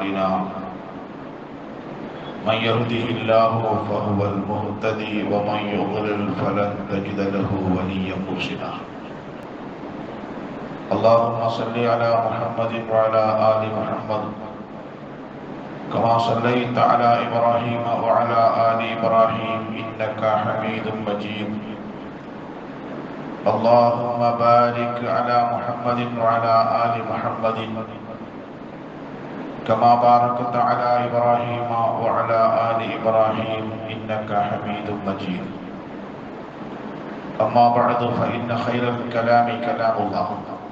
أعمالنا من يهده الله فهو المهتدي ومن يضلل فلن تجد له وليا مرشدا اللهم صل على محمد وعلى آل محمد كما صليت على إبراهيم وعلى آل إبراهيم إنك حميد مجيد اللهم بارك على محمد وعلى آل محمد كما باركت على إبراهيم وعلى آل إبراهيم إنك حميد مجيد أما بعد فإن خير الكلام كلام الله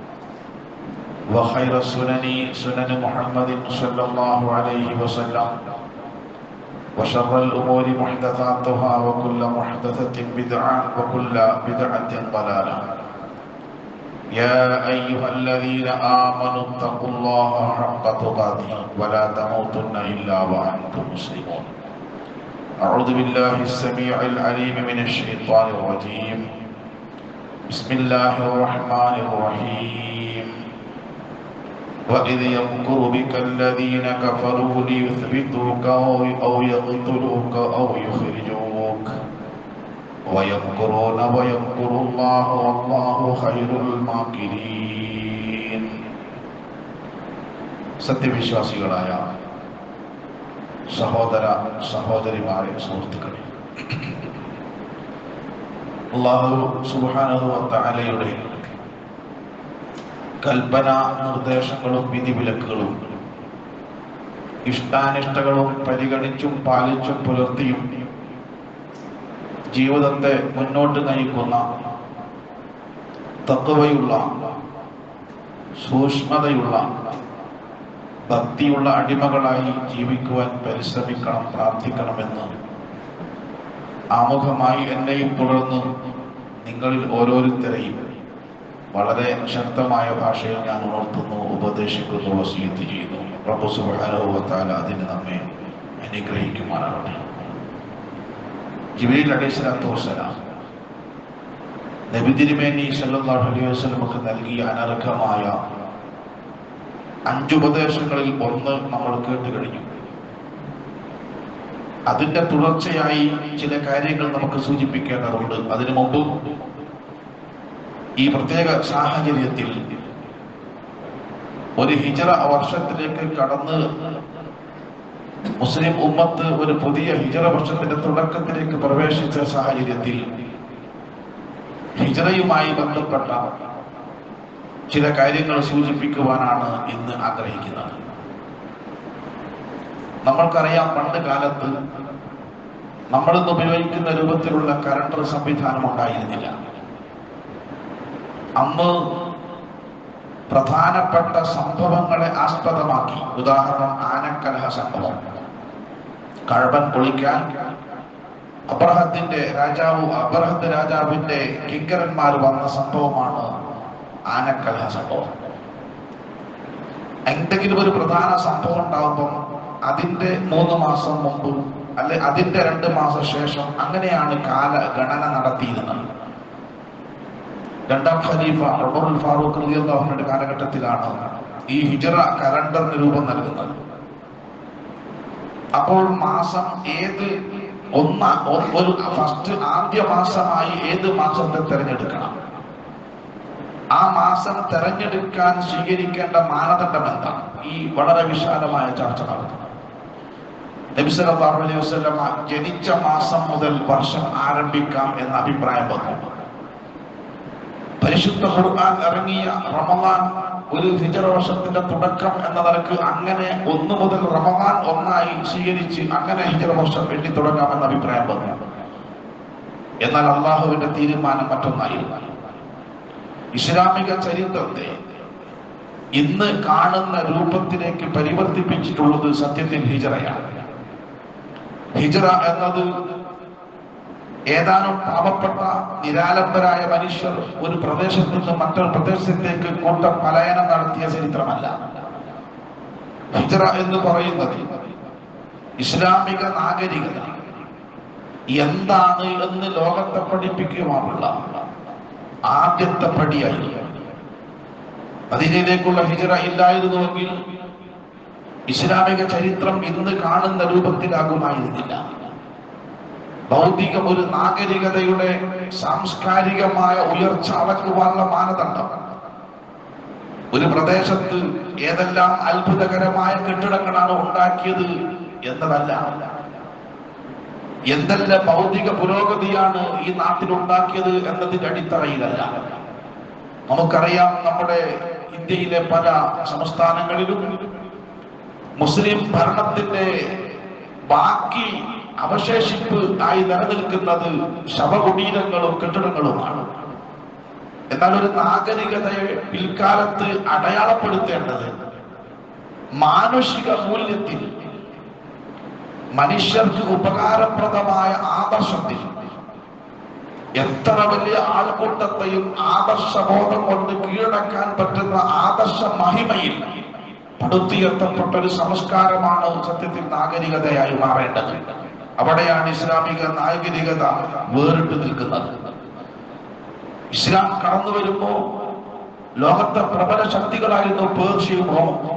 وخير السنن سنن محمد صلى الله عليه وسلم وشر الأمور محدثاتها وكل محدثة بدعة وكل بدعة ضلالة يا أيها الذين آمنوا اتقوا الله حق تقاته ولا تموتن إلا وأنتم مسلمون أعوذ بالله السميع العليم من الشيطان الرجيم بسم الله الرحمن الرحيم وإذ يمكر بك الذين كفروا ليثبتوك أو يقتلوك أو يخرجوك ويمكرون ويمكر الله والله خير الماكرين സത്യവിശ്വാസികളായ സഹോദര സഹോദരിമാരെ സുഹൃത്തുക്കളെ അള്ളാഹു സുബാനുവത്തലയുടെ കൽപ്പന നിർദ്ദേശങ്ങളും വിധിവിലക്കുകളും ഇഷ്ടാനിഷ്ടങ്ങളും പരിഗണിച്ചും പാലിച്ചും പുലർത്തിയും ജീവിതത്തെ മുന്നോട്ട് നയിക്കുന്ന തത്വയുള്ള സൂക്ഷ്മതയുള്ള ഭക്തിയുള്ള അടിമകളായി ജീവിക്കുവാൻ പരിശ്രമിക്കണം പ്രാർത്ഥിക്കണമെന്ന് ആമുഖമായി എന്നെയും തുടർന്ന് നിങ്ങളിൽ ഓരോരുത്തരെയും വളരെ ശക്തമായ ഭാഷയിൽ ഞാൻ ഉണർത്തുന്നു ഉപദേശിക്കുന്നു വസീത്ത് ചെയ്യുന്നു പ്രഭു സുബാനുഭവത്താൽ അതിന് നമ്മെ അനുഗ്രഹിക്കുമാറാവട്ടെ ജിബിലി അലൈഹി സ്വലാത്തു വസ്സലാം നബി തിരുമേനി സല്ലല്ലാഹു അലൈഹി വസല്ലമക്ക് നൽകിയ അനർഘമായ അഞ്ചുപദേശങ്ങളിൽ ഒന്ന് നമ്മൾ കേട്ട് കഴിഞ്ഞു അതിന്റെ തുടർച്ചയായി ചില കാര്യങ്ങൾ നമുക്ക് സൂചിപ്പിക്കേണ്ടതുണ്ട് അതിനു മുമ്പ് ഈ പ്രത്യേക സാഹചര്യത്തിൽ ഒരു ഹിജറ വർഷത്തിലേക്ക് കടന്ന് മുസ്ലിം ഉമ്മത്ത് ഒരു പുതിയ ഹിജറ വർഷത്തിന്റെ തുടക്കത്തിലേക്ക് പ്രവേശിച്ച സാഹചര്യത്തിൽ ഹിജറയുമായി ബന്ധപ്പെട്ട ചില കാര്യങ്ങൾ സൂചിപ്പിക്കുവാനാണ് ഇന്ന് ആഗ്രഹിക്കുന്നത് നമ്മൾക്കറിയാം പണ്ട് കാലത്ത് നമ്മളിന്ന് ഉപയോഗിക്കുന്ന രൂപത്തിലുള്ള കലണ്ടർ സംവിധാനം ഉണ്ടായിരുന്നില്ല അന്ന് പ്രധാനപ്പെട്ട സംഭവങ്ങളെ ആസ്പദമാക്കി ഉദാഹരണം ആനക്കലഹ സംഭവം കഴവൻ പൊളിക്കാൻ അബ്രഹത്തിന്റെ രാജാവ് അബ്രഹത്ത് രാജാവിന്റെ കിങ്കരന്മാർ വന്ന സംഭവമാണ് ആനക്കലഹ സംഭവം എന്തെങ്കിലും ഒരു പ്രധാന സംഭവം ഉണ്ടാകുമ്പം അതിന്റെ മൂന്ന് മാസം മുമ്പ് അല്ലെ അതിന്റെ രണ്ട് മാസം ശേഷം അങ്ങനെയാണ് കാല ഗണന നടത്തിയിരുന്നത് രണ്ടാം ഖലീഫ ഉമറുൽ ഫാറൂഖ് റളിയല്ലാഹുവിന്റെ കാലഘട്ടത്തിലാണ് ഈ ഹിജറ കലണ്ടറിന് രൂപം നൽകുന്നത് അപ്പോൾ മാസം ഏത് ഒന്ന ഒരു ഫസ്റ്റ് ആദ്യ മാസമായി ഏത് മാസത്തെ തെരഞ്ഞെടുക്കണം ആ മാസം തെരഞ്ഞെടുക്കാൻ സ്വീകരിക്കേണ്ട മാനദണ്ഡം എന്താണ് ഈ വളരെ വിശാലമായ ചർച്ച നടത്തുന്നത് നബി സല്ലല്ലാഹു അലൈഹി വസല്ലമ ജനിച്ച മാസം മുതൽ വർഷം ആരംഭിക്കാം എന്ന അഭിപ്രായം വന്നു പരിശുദ്ധ ഖുർആൻ ഇറങ്ങിയ റമദാൻ ഒരു ഹിജറ വർഷത്തിന്റെ തുടക്കം എന്ന നിലക്ക് അങ്ങനെ ഒന്ന് മുതൽ റമദാൻ ഒന്നായി സ്വീകരിച്ച് അങ്ങനെ ഹിജറ വർഷം എണ്ണി തുടങ്ങാമെന്ന അഭിപ്രായം വന്നു എന്നാൽ അള്ളാഹുവിന്റെ തീരുമാനം മറ്റൊന്നായിരുന്നു ഇസ്ലാമിക ചരിത്രത്തെ ഇന്ന് കാണുന്ന രൂപത്തിലേക്ക് പരിവർത്തിപ്പിച്ചിട്ടുള്ളത് സത്യത്തിൽ ഹിജറയാണ് ഹിജറ എന്നത് ഏതാനും പാവപ്പെട്ട നിരാലംബരായ മനുഷ്യർ ഒരു പ്രദേശത്ത് നിന്ന് മറ്റൊരു പ്രദേശത്തേക്ക് കൂട്ട പലായനം നടത്തിയ ചരിത്രമല്ല ഹിജറ എന്ന് പറയുന്നത് ഇസ്ലാമിക നാഗരികത എന്താണ് എന്ന് ലോകത്തെ പഠിപ്പിക്കുവാനുള്ള ആദ്യത്തെ പടിയായി അതിനിലേക്കുള്ള ഹിജറ ഇല്ലായിരുന്നുവെങ്കിൽ ഇസ്ലാമിക ചരിത്രം ഇന്ന് കാണുന്ന രൂപത്തിലാകുമായിരുന്നില്ല ഭൗതികം ഒരു നാഗരികതയുടെ സാംസ്കാരികമായ ഉയർച്ച അളക്കുവാനുള്ള മാനദണ്ഡം ഒരു പ്രദേശത്ത് ഏതെല്ലാം അത്ഭുതകരമായ കെട്ടിടങ്ങളാണ് ഉണ്ടാക്കിയത് എന്നതല്ല എന്തെല്ലാം ഭൗതിക പുരോഗതിയാണ് ഈ നാട്ടിൽ ഉണ്ടാക്കിയത് എന്നതിന്റെ അടിത്തറയിലല്ല നമുക്കറിയാം നമ്മുടെ ഇന്ത്യയിലെ പല സംസ്ഥാനങ്ങളിലും മുസ്ലിം ഭരണത്തിന്റെ ബാക്കി അവശേഷിപ്പ് ആയി നിലനിൽക്കുന്നത് ശവകുടീരങ്ങളും കെട്ടിടങ്ങളുമാണ് എന്നാൽ ഒരു നാഗരികതയെ പിൽക്കാലത്ത് അടയാളപ്പെടുത്തേണ്ടത് മാനുഷിക മൂല്യത്തിൽ മനുഷ്യർക്ക് ഉപകാരപ്രദമായ ആദർശത്തിൽ എത്ര വലിയ ആൾക്കൂട്ടത്തെയും ആദർശബോധം കൊണ്ട് കീഴടക്കാൻ പറ്റുന്ന ആദർശ മഹിമയിൽ പടുത്തുയർത്തപ്പെട്ട ഒരു സംസ്കാരമാണ് സത്യത്തിൽ നാഗരികതയായി മാറേണ്ടത് അവിടെയാണ് ഇസ്ലാമിക നാഗരികത വേറിട്ട് നിൽക്കുന്നത് ഇസ്ലാം കടന്നു വരുമ്പോ ലോകത്തെ പ്രബല ശക്തികളായിരുന്നു പേർഷ്യയും റോമും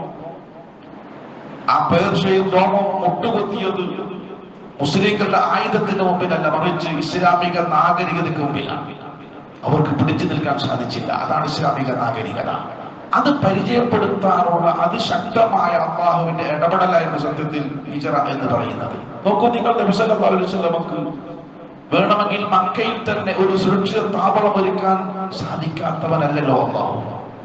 ആ പേർഷ്യയും റോമും മുട്ടുകുത്തിയത് മുസ്ലിങ്ങളുടെ ആയുധത്തിന് മുമ്പിലല്ല മറിച്ച് ഇസ്ലാമിക നാഗരികതയ്ക്ക് മുമ്പിലാണ് അവർക്ക് പിടിച്ചു നിൽക്കാൻ സാധിച്ചില്ല അതാണ് ഇസ്ലാമിക നാഗരികത അത് പരിചയപ്പെടുത്താനുള്ള അതിശക്തമായ അള്ളാഹുവിന്റെ ഇടപെടലായിരുന്നു സത്യത്തിൽ ഹിജറ എന്ന് പറയുന്നത് നോക്കൂ നിങ്ങളുടെ നമുക്ക് വേണമെങ്കിൽ മക്കയിൽ തന്നെ ഒരു സുരക്ഷിത താവളം ഒരുക്കാൻ സാധിക്കാത്തവനല്ലല്ലോ അള്ളാഹു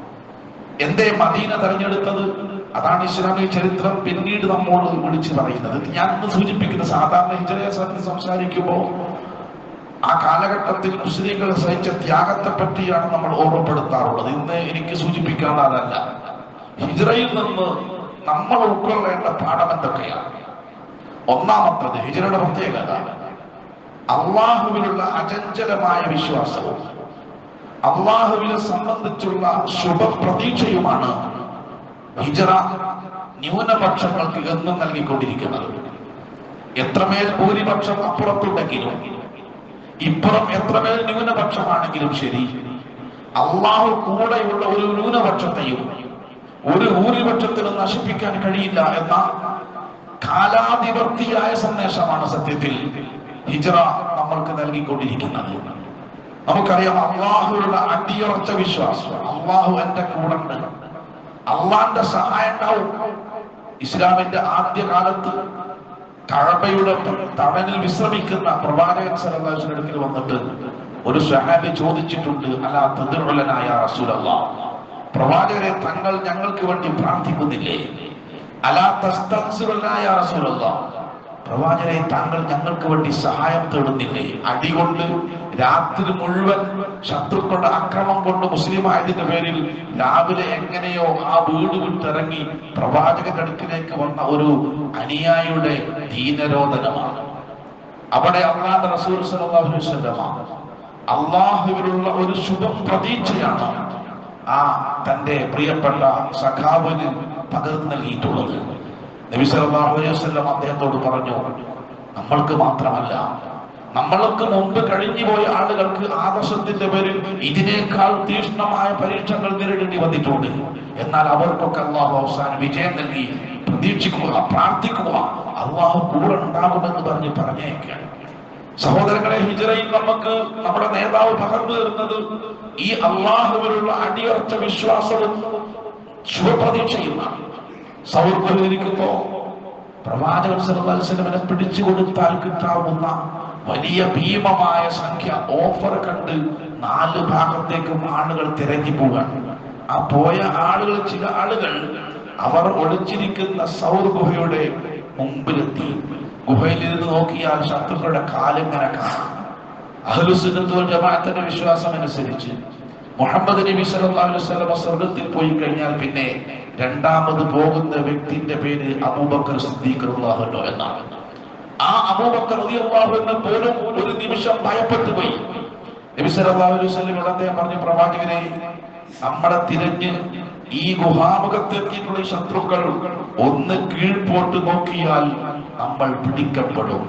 എന്തേ മദീന തെരഞ്ഞെടുത്തത് അതാണ് ഇസ്ലാമിക ചരിത്രം പിന്നീട് നമ്മോട് വിളിച്ചു പറയുന്നത് ഞാൻ ഇന്ന് സൂചിപ്പിക്കുന്ന സാധാരണ ഹിജറയെ സംബന്ധിച്ച് സംസാരിക്കുമ്പോൾ ആ കാലഘട്ടത്തിൽ മുസ്ലിങ്ങൾ സഹിച്ച ത്യാഗത്തെ പറ്റിയാണ് നമ്മൾ ഓർമ്മപ്പെടുത്താറുള്ളത് ഇന്ന് എനിക്ക് സൂചിപ്പിക്കാനുള്ള അതല്ല ഹിജറയിൽ നിന്ന് നമ്മൾ ഉൾക്കൊള്ളേണ്ട പാഠം എന്തൊക്കെയാണ് ഒന്നാമത്തത് ഹിജറയുടെ പ്രത്യേകത അള്ളാഹുവിലുള്ള അചഞ്ചലമായ വിശ്വാസവും അള്ളാഹുവിനെ സംബന്ധിച്ചുള്ള ശുഭപ്രതീക്ഷയുമാണ് ഹിജറ ന്യൂനപക്ഷങ്ങൾക്ക് എന്നും നൽകിക്കൊണ്ടിരിക്കുന്നത് എത്രമേൽ ഭൂരിപക്ഷം അപ്പുറത്തുണ്ടെങ്കിലും ഇപ്പുറം എത്രമേൽ ന്യൂനപക്ഷമാണെങ്കിലും ശരി അള്ളാഹു കൂടെയുള്ള ഒരു ന്യൂനപക്ഷത്തെയും ഒരു ഭൂരിപക്ഷത്തിനും നശിപ്പിക്കാൻ കഴിയില്ല എന്ന കാലാതിവർത്തിയായ സന്ദേശമാണ് സത്യത്തിൽ ഹിജറ നമ്മൾക്ക് നൽകിക്കൊണ്ടിരിക്കുന്നത് നമുക്കറിയാം അള്ളാഹുവിലുള്ള അടിയുറച്ച വിശ്വാസം അള്ളാഹു എന്റെ കൂടെ ഉണ്ട് അള്ളാന്റെ സഹായം ഉണ്ടാവും ഇസ്ലാമിന്റെ ആദ്യ കാലത്ത് കഴബയുടെ തണലിൽ വിശ്രമിക്കുന്ന പ്രവാചകൻ സലഹുലിന്റെ അടുക്കൽ വന്നിട്ട് ഒരു സഹാബി ചോദിച്ചിട്ടുണ്ട് അല്ല തതിർവലനായ റസൂലല്ല പ്രവാചകരെ തങ്ങൾ ഞങ്ങൾക്ക് വേണ്ടി പ്രാർത്ഥിക്കുന്നില്ലേ അലാ തസ്തൻസുലനായ റസൂലല്ല പ്രവാചകരെ താങ്കൾ ഞങ്ങൾക്ക് വേണ്ടി സഹായം തേടുന്നില്ലേ അടികൊണ്ട് രാത്രി മുഴുവൻ ശത്രുക്കളുടെ അക്രമം കൊണ്ട് മുസ്ലിം ആയതിന്റെ പേരിൽ രാവിലെ എങ്ങനെയോ ആ വീട് വിട്ടിറങ്ങി പ്രവാചകന്റെ അടുക്കിലേക്ക് വന്ന ഒരു അനുയായിയുടെ ദീനരോധനമാണ് അവിടെ അള്ളാഹ് റസൂൽ സല്ലല്ലാഹു അലൈഹി വസല്ലമ അള്ളാഹുവിലുള്ള ഒരു ശുഭം പ്രതീക്ഷയാണ് ആ തന്റെ പ്രിയപ്പെട്ട സഖാവിന് പകർന്നു നൽകിയിട്ടുള്ളത് നബി സല്ലല്ലാഹു അലൈഹി വസല്ലം അദ്ദേഹത്തോട് പറഞ്ഞു നമ്മൾക്ക് മാത്രമല്ല നമ്മൾക്ക് മുമ്പ് കഴിഞ്ഞുപോയ ആളുകൾക്ക് ആദർശത്തിന്റെ പേരിൽ ഇതിനേക്കാൾ തീക്ഷ്ണമായ പരീക്ഷകൾ നേരിടേണ്ടി വന്നിട്ടുണ്ട് എന്നാൽ അവർക്കൊക്കെ അള്ളാഹു അവസാനം വിജയം നൽകി പ്രതീക്ഷിക്കുക പ്രാർത്ഥിക്കുക അള്ളാഹു കൂടെ ഉണ്ടാകുമെന്ന് പറഞ്ഞ് പറഞ്ഞേക്കാണ് സഹോദരങ്ങളെ ഹിജറയിൽ നമുക്ക് നമ്മുടെ നേതാവ് പകർന്നു തരുന്നത് ഈ അള്ളാഹുവിലുള്ള അടിയുറച്ച വിശ്വാസവും ശുഭപ്രതീക്ഷയുമാണ് സൗർഭരിക്കുമ്പോ പ്രവാചകൻ സർവത്സരവനെ പിടിച്ചു കൊടുത്താൽ കിട്ടാവുന്ന വലിയ ഭീമമായ സംഖ്യ ഓഫർ കണ്ട് നാല് ഭാഗത്തേക്കും ആളുകൾ തിരഞ്ഞു പോകാൻ ആ പോയ ആളുകൾ ചില ആളുകൾ അവർ ഒളിച്ചിരിക്കുന്ന സൗർ ഗുഹയുടെ മുമ്പിലെത്തി ഗുഹയിൽ ഇരുന്ന് നോക്കിയാൽ ശത്രുക്കളുടെ കാലിങ്ങനെ കാണാം അഹ്ലുസുന്നത്തുൽ ജമാഅത്തിന്റെ വിശ്വാസം അനുസരിച്ച് മുഹമ്മദ് നബി സല്ലല്ലാഹു അലൈഹി വസല്ലം സ്വർഗ്ഗത്തിൽ പോയി കഴിഞ്ഞാൽ പിന്നെ രണ്ടാമത് പോകുന്ന വ്യക്തിന്റെ പേര് അബൂബക്കർ സിദ്ദീഖ് റളിയല്ലാഹു അൻഹു എന്നാണ് ആ അബൂബക്കർ റളിയല്ലാഹു അൻഹു പോലും ഒരു നിമിഷം ഭയപ്പെട്ടു പോയി നബി സല്ലല്ലാഹു അലൈഹി വസല്ലം അദ്ദേഹം പറഞ്ഞു പ്രവാചകരെ നമ്മളെ തിരഞ്ഞ് ഈ ഗുഹാമുഖത്തെത്തിയിട്ടുള്ള ഈ ശത്രുക്കൾ ഒന്ന് കീഴ്പോട്ട് നോക്കിയാൽ നമ്മൾ പിടിക്കപ്പെടും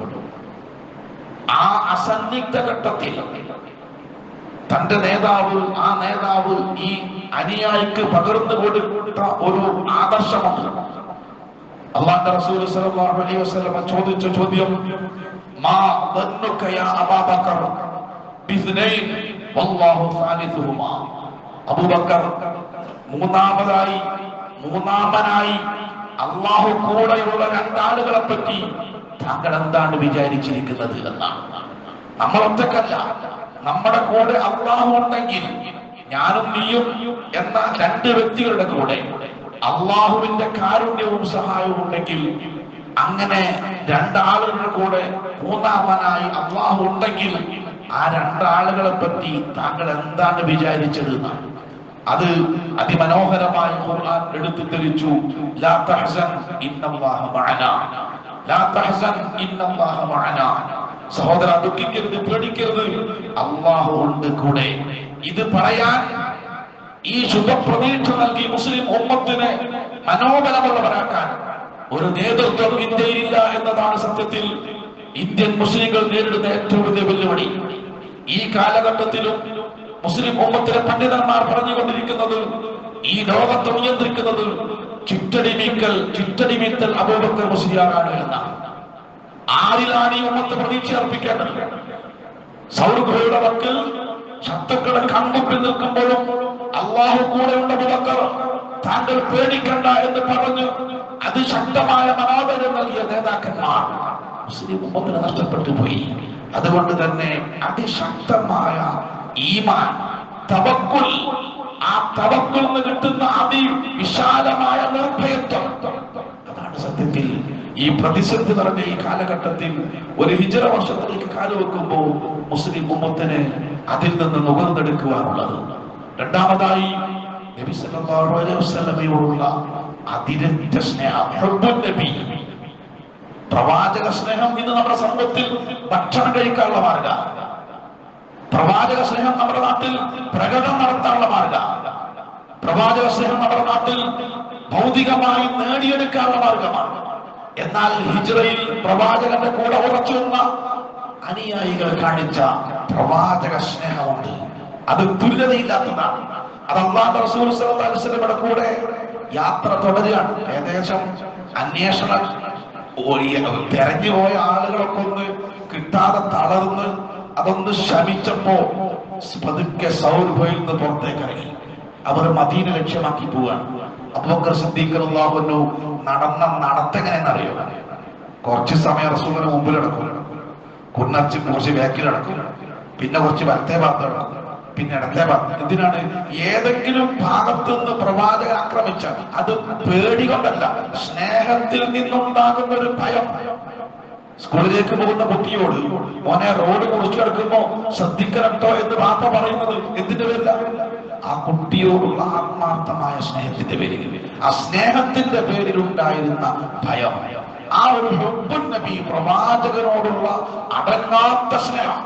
ആ അസന്നിഗ്ധ ഘട്ടത്തിൽ തന്റെ നേതാവ് ആ നേതാവ് ഈ അനുയായിക്ക് പകർന്നു കൊടുത്ത ഒരു ആദർശമുണ്ട് അള്ളാന്റെ റസൂൽ സല്ലല്ലാഹു അലൈഹി വസല്ലം ചോദിച്ച ചോദ്യം മാ ظنك يا അബാ ബക്കർ ബിസ്നൈൻ വല്ലാഹു സാലിസുഹുമാ അബൂബക്കർ മൂന്നാമതായി മൂന്നാമനായി അള്ളാഹു കൂടെയുള്ള രണ്ടാളുകളെ പറ്റി താങ്കൾ എന്താണ് വിചാരിച്ചിരിക്കുന്നത് എന്നാണ് നമ്മൾ ഒറ്റക്കല്ല നമ്മുടെ കൂടെ അള്ളാഹു ഉണ്ടെങ്കിൽ ഞാനും നീയും എന്ന രണ്ട് വ്യക്തികളുടെ കൂടെ അള്ളാഹുവിന്റെ കാരുണ്യവും സഹായവും ഉണ്ടെങ്കിൽ അങ്ങനെ രണ്ടാളുകളുടെ കൂടെ മൂന്നാമനായി അള്ളാഹു ഉണ്ടെങ്കിൽ ആ രണ്ടാളുകളെ പറ്റി താങ്കൾ എന്താണ് വിചാരിച്ചത് എന്നാണ് അത് അതിമനോഹരമായി ഖുർആൻ എടുത്തു തെളിച്ചു ലാ തഹ്സൻ ഇന്നല്ലാഹ മഅനാ ലാ തഹ്സൻ ഇന്നല്ലാഹ മഅനാ സഹോദര ദുഃഖിക്കരുത് പേടിക്കരുത് അള്ളാഹു ഉണ്ട് കൂടെ ഇത് പറയാൻ ഈ ശുഭപ്രതീക്ഷ നൽകി മുസ്ലിം ഉമ്മത്തിനെ മനോബലമുള്ളവരാക്കാൻ ഒരു നേതൃത്വം ഇന്ത്യയിലില്ല എന്നതാണ് സത്യത്തിൽ ഇന്ത്യൻ മുസ്ലിങ്ങൾ നേരിടുന്ന ഏറ്റവും വലിയ വെല്ലുവിളി ഈ കാലഘട്ടത്തിലും മുസ്ലിം ഉമ്മത്തിലെ പണ്ഡിതന്മാർ പറഞ്ഞുകൊണ്ടിരിക്കുന്നത് ഈ ലോകത്തെ നിയന്ത്രിക്കുന്നത് ചുറ്റടിമീക്കൽ ചുറ്റടിമീത്തൽ അബൂബക്കർ മുസ്ലിയാറാണ് എന്നാണ് ആരിലാണ് ഈ ഉമ്മത്ത് പ്രതീക്ഷ അർപ്പിക്കേണ്ടത് സൗരഭയുടെ വക്കിൽ ശത്രുക്കളെ കൺമുമ്പിൽ നിൽക്കുമ്പോഴും അള്ളാഹു കൂടെയുള്ള അബൂബക്കർ താങ്കൾ പേടിക്കണ്ട എന്ന് പറഞ്ഞു അതിശക്തമായ മനോബലം നൽകിയ നേതാക്കന്മാർ മുസ്ലിം ഉമ്മത്തിന് നഷ്ടപ്പെട്ടു പോയി അതുകൊണ്ട് തന്നെ അതിശക്തമായ ഈമാൻ തവക്കുൽ ആ തവക്കുൽ നിന്ന് കിട്ടുന്ന അതിവിശാലമായ നിർഭയത്വം അതാണ് സത്യത്തിൽ ഈ പ്രതിസന്ധി നിറഞ്ഞ ഈ കാലഘട്ടത്തിൽ ഒരു ഹിജറ വർഷത്തിലേക്ക് കാലുവെക്കുമ്പോൾ മുസ്ലിം ഉമ്മത്തിന് അതിൽ നിന്ന് നുകർന്നെടുക്കുവാനുള്ളത് രണ്ടാമതായി നബി സല്ലല്ലാഹു അലൈഹി വസല്ലമയോടുള്ള അതിരറ്റ സ്നേഹം ഹുബ്ബുൻ നബി പ്രവാചക സ്നേഹം ഇന്ന് നമ്മുടെ സമൂഹത്തിൽ ഭക്ഷണം കഴിക്കാനുള്ള മാർഗ പ്രവാചക സ്നേഹം നമ്മുടെ നാട്ടിൽ പ്രകടനം നടത്താനുള്ള മാർഗ പ്രവാചക സ്നേഹം നമ്മുടെ നാട്ടിൽ ഭൗതികമായി നേടിയെടുക്കാനുള്ള മാർഗമാണ് എന്നാൽ ഹിജ്റയിൽ പ്രവാചകന്റെ കൂടെ ഉറച്ചു നിന്ന അനുയായികൾ കാണിച്ച പ്രവാചക സ്നേഹമുണ്ട് അത് തുല്യതയില്ലാത്തതാണ് അത് അള്ളാഹ് റസൂൽ സല്ലല്ലാഹു അലൈഹി വസല്ലമയുടെ കൂടെ യാത്ര തുടരുകയാണ് ഏകദേശം അന്വേഷണ ഒരു- തെരഞ്ഞു പോയ ആളുകളൊക്കെ ഒന്ന് കിട്ടാതെ തളർന്ന് അതൊന്ന് ശമിച്ചപ്പോ പതുക്കെ സൗരഭയിൽ നിന്ന് പുറത്തേക്ക് ഇറങ്ങി അവർ മദീന ലക്ഷ്യമാക്കി പോവാണ് അബൂബക്കർ സിദ്ദീഖ് അള്ളാഹുന്നു നടന്ന നടത്തെങ്ങനെയെന്നറിയോ കുറച്ച് സമയം റസൂലിന് മുമ്പിൽ നടക്കും കുന്നച്ച് കുറച്ച് ബാക്കിൽ നടക്കും പിന്നെ കുറച്ച് വലത്തെ ഭാഗത്ത് നടക്കും പിന്നെ ഇടത്തെ ഭാഗത്ത് എന്തിനാണ് ഏതെങ്കിലും ഭാഗത്ത് നിന്ന് പ്രവാചകൻ ആക്രമിച്ചാൽ അത് പേടി കൊണ്ടല്ല സ്നേഹത്തിൽ നിന്നുണ്ടാകുന്ന ഒരു ഭയം സ്കൂളിലേക്ക് പോകുന്ന കുട്ടിയോട് മോനെ റോഡ് മുറിച്ചു കിടക്കുമ്പോ ശ്രദ്ധിക്കണട്ടോ എന്ന് വാപ്പ പറയുന്നത് എന്തിന്റെ പേരില്ല ആ കുട്ടിയോടുള്ള ആത്മാർത്ഥമായ സ്നേഹത്തിന്റെ പേരിൽ ആ സ്നേഹത്തിന്റെ പേരിൽ ഉണ്ടായിരുന്ന ഭയം ആ ഒരു ഹുബ്ബുൻ നബി പ്രവാചകനോടുള്ള അടങ്ങാത്ത സ്നേഹം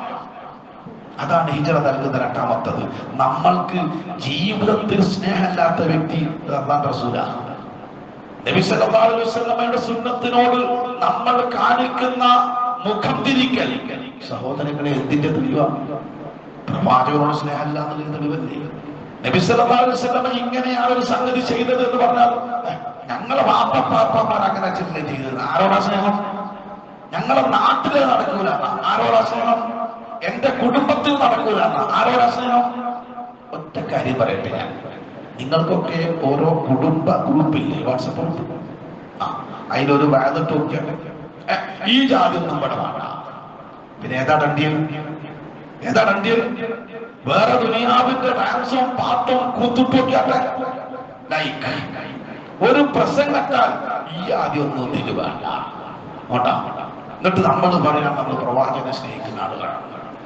അതാണ് ഹിജറ നൽകുന്ന രണ്ടാമത്തത് നമ്മൾക്ക് ജീവിതത്തിൽ സ്നേഹമില്ലാത്ത വ്യക്തി അള്ളാഹ് റസൂലാണ് നബി സല്ലല്ലാഹു അലൈഹി വസല്ലമയുടെ സുന്നത്തിനോട് നമ്മൾ കാണിക്കുന്ന മുഖം തിരിക്കൽ സഹോദരങ്ങളെ എന്തിന്റെ തെളിവാണ് പ്രവാചകനോട് സ്നേഹമില്ല എന്നുള്ളത് തെളിവല്ലേ നബി സല്ലല്ലാഹു അലൈഹി വസല്ലമ ഇങ്ങനെയാണ് ഒരു സംഗതി ചെയ്തത് എന്ന് പറഞ്ഞാൽ "ഏ, ഞങ്ങളെ വാപ്പ പാപ്പമാർ അങ്ങനെ ചിന്ത ചെയ്തത് ആരോടാ സ്നേഹം ഞങ്ങളെ നാട്ടില് നടക്കൂല ആരോടാ സ്നേഹം എന്റെ കുടുംബത്തിൽ നടക്കൂല ആരോടാ സ്നേഹം ഒറ്റ കാര്യം പറയട്ടെ ഞാൻ നിങ്ങൾക്കൊക്കെ ഓരോ കുടുംബ ഗ്രൂപ്പില്ലേ വാട്സപ്പ് ഗ്രൂപ്പ് ആ അതിലൊരു വാതിട്ട് നോക്കിയാൽ ഏ, ഈ ജാതി ഒന്നും ഇവിടെ വേണ്ട പിന്നെ ഏതാ ഡണ്ടിയൽ ഏതാ ഡണ്ടിയൽ വേറെ ദുനിയാവിന്റെ ഡാൻസും പാട്ടും കൂത്തുട്ട് നോക്കിയാട്ടെ ലൈക്ക് ഒരു പ്രസംഗത്താൽ ഈ ആദ്യം ഒന്നും ഇതിൽ വേണ്ട ഓട്ടാ എന്നിട്ട് നമ്മൾ പറയാം നമ്മൾ പ്രവാചകനെ സ്നേഹിക്കുന്ന ആളുകളാണ്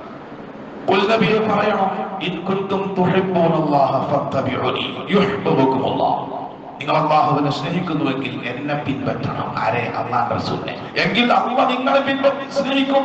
قل നബിയെ പറയണം ഇൻ കുന്തും തുഹിബ്ബൂനല്ലാഹ ഫത്തബിഉനി യുഹിബ്ബുകുമുല്ലാഹ് നിങ്ങൾ അള്ളാഹുവിനെ സ്നേഹിക്കുന്നുവെങ്കിൽ എന്നെ പിൻപറ്റണം ആരെ അള്ളാഹ് റസൂലിനെ എങ്കിൽ അള്ളാഹ് നിങ്ങളെ പിൻപറ്റി സ്നേഹിക്കും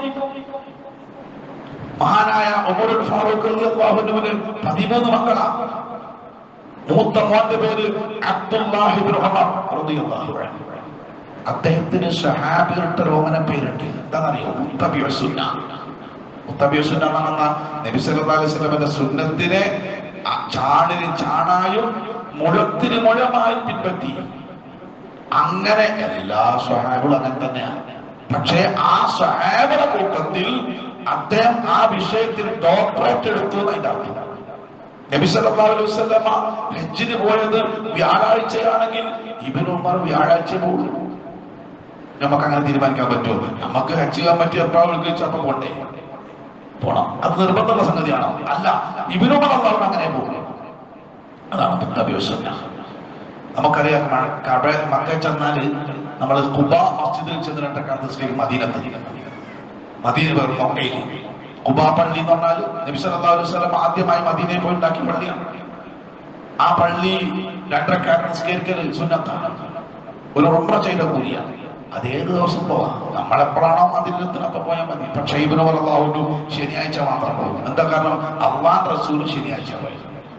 മഹാനായ ഉമറുൽ ഫാറൂഖ് റളിയല്ലാഹുവിന് പതിമൂന്ന് മക്കളാ മൂത്ത മോന്റെ പേര് അബ്ദുല്ലാഹിബ്നു ഉമർ റളിയല്ലാഹു അൻഹു അദ്ദേഹത്തിന് സഹാബികളുടെ ഒരു ഓമന പേരുണ്ട് എന്താണെന്നറിയോ മുത്തബിഉ സുന്ന മുത്തബിഉ സുന്ന എന്ന് പറഞ്ഞാൽ നബി സല്ലല്ലാഹു അലൈഹി വസല്ലമയുടെ സുന്നത്തിനെ ആ ചാണിന് ചാണായും മുഴത്തിന് മുഴമായും പിൻപറ്റി അങ്ങനെ എല്ലാ സ്വഹാബുകളും അങ്ങനെ തന്നെയാണ് പക്ഷേ ആ സ്വഹാബയുടെ കൂട്ടത്തിൽ അദ്ദേഹം ആ വിഷയത്തിൽ ഡോക്ടറേറ്റ് എടുത്തു എന്നതിന്റെ അർത്ഥം നബി സല്ലല്ലാഹു അലൈഹി വസല്ലമ ഹജ്ജിന് പോയത് വ്യാഴാഴ്ചയാണെങ്കിൽ ഇബ്നു ഉമർ വ്യാഴാഴ്ച പോകും നമുക്ക് അങ്ങനെ തീരുമാനിക്കാൻ പറ്റുമോ നമുക്ക് ഹജ്ജ് ചെയ്യാൻ പറ്റിയ എപ്പോഴാൾക്ക് ചിലപ്പോൾ കൊണ്ടേ പോണം അത് നിർബന്ധമുള്ള സംഗതിയാണോ അല്ല ഇബ്നു ഉമർ അള്ളാഹു അങ്ങനെ പോകും അതാണ് ബുദ്ധ നമുക്കറിയാം മ- കബ മക്ക ചെന്നാല് നമ്മൾ കുബ മസ്ജിദിൽ ചെന്ന് രണ്ടക്കാലത്ത് നിസ്കരിക്കും മദീനത്ത് മദീന പേർ മക്കയിൽ കുബ പള്ളി എന്ന് പറഞ്ഞാൽ നബി സല്ലല്ലാഹു അലൈഹി വസല്ലം ആദ്യമായി മദീനയിൽ പോയി ഉണ്ടാക്കിയ പള്ളിയാണ് ആ പള്ളി രണ്ടരക്കാലത്ത് നിസ്കരിക്കൽ സുന്നത്താണ് ഒരു ഉംറ ചെയ്ത കൂലിയാണ് അത് ഏത് ദിവസം പോവാം നമ്മളെപ്പോഴാണോ മദീനത്തിന് അപ്പൊ പോയാൽ മതി പക്ഷേ ഇവന് അള്ളാഹുന്നു ശനിയാഴ്ച മാത്രം പോകും എന്താ കാരണം അള്ളാൻ റസൂൽ ശനിയാഴ്ച പോയി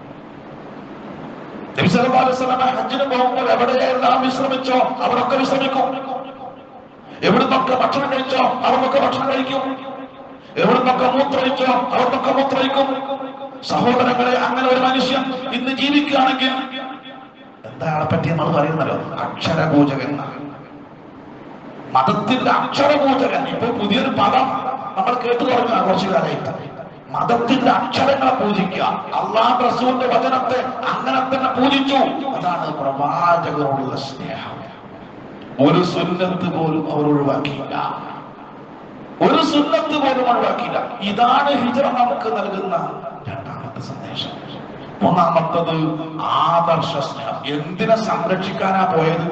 നബി സല്ലല്ലാഹു അലൈഹി വസല്ലം ഹജ്ജിന് പോകുമ്പോൾ എവിടെയെല്ലാം വിശ്രമിച്ചോ അവരൊക്കെ വിശ്രമിക്കും എവിടുന്നൊക്കെ ഭക്ഷണം കഴിച്ചോ അവർക്കൊക്കെ ഭക്ഷണം കഴിക്കും എവിടുന്നൊക്കെ മൂത്രയിച്ചോ അവർക്കൊക്കെ മൂത്രയിക്കും സഹോദരങ്ങളെ അങ്ങനെ ഒരു മനുഷ്യൻ ഇന്ന് ജീവിക്കുകയാണെങ്കിൽ എന്താ ആളെ പറ്റി നമ്മൾ പറയുന്നല്ലോ അക്ഷരപൂജകൻ എന്നാണ്. മതത്തിന്റെ അക്ഷരപൂജകൻ ഇപ്പൊ പുതിയൊരു പദം നമ്മൾ കേട്ടു തുടങ്ങുക കുറച്ചു കാലമായിട്ട് മതത്തിന്റെ അക്ഷരങ്ങളെ പൂജിക്കുക അള്ളാഹ് റസൂലിന്റെ വചനത്തെ അങ്ങനെ തന്നെ പൂജിച്ചു അതാണ് പ്രവാചകരോടുള്ള സ്നേഹം ഒരു സുന്നത്ത് പോലും അവർ ഒഴിവാക്കിയില്ല ഒരു സുന്നത്ത് പോലും ഒഴിവാക്കിയില്ല ഇതാണ് ഹിജറ നമുക്ക് നൽകുന്ന രണ്ടാമത്തെ സന്ദേശം മൂന്നാമത്തത് ആദർശ സ്നേഹം എന്തിനെ സംരക്ഷിക്കാനാ പോയത്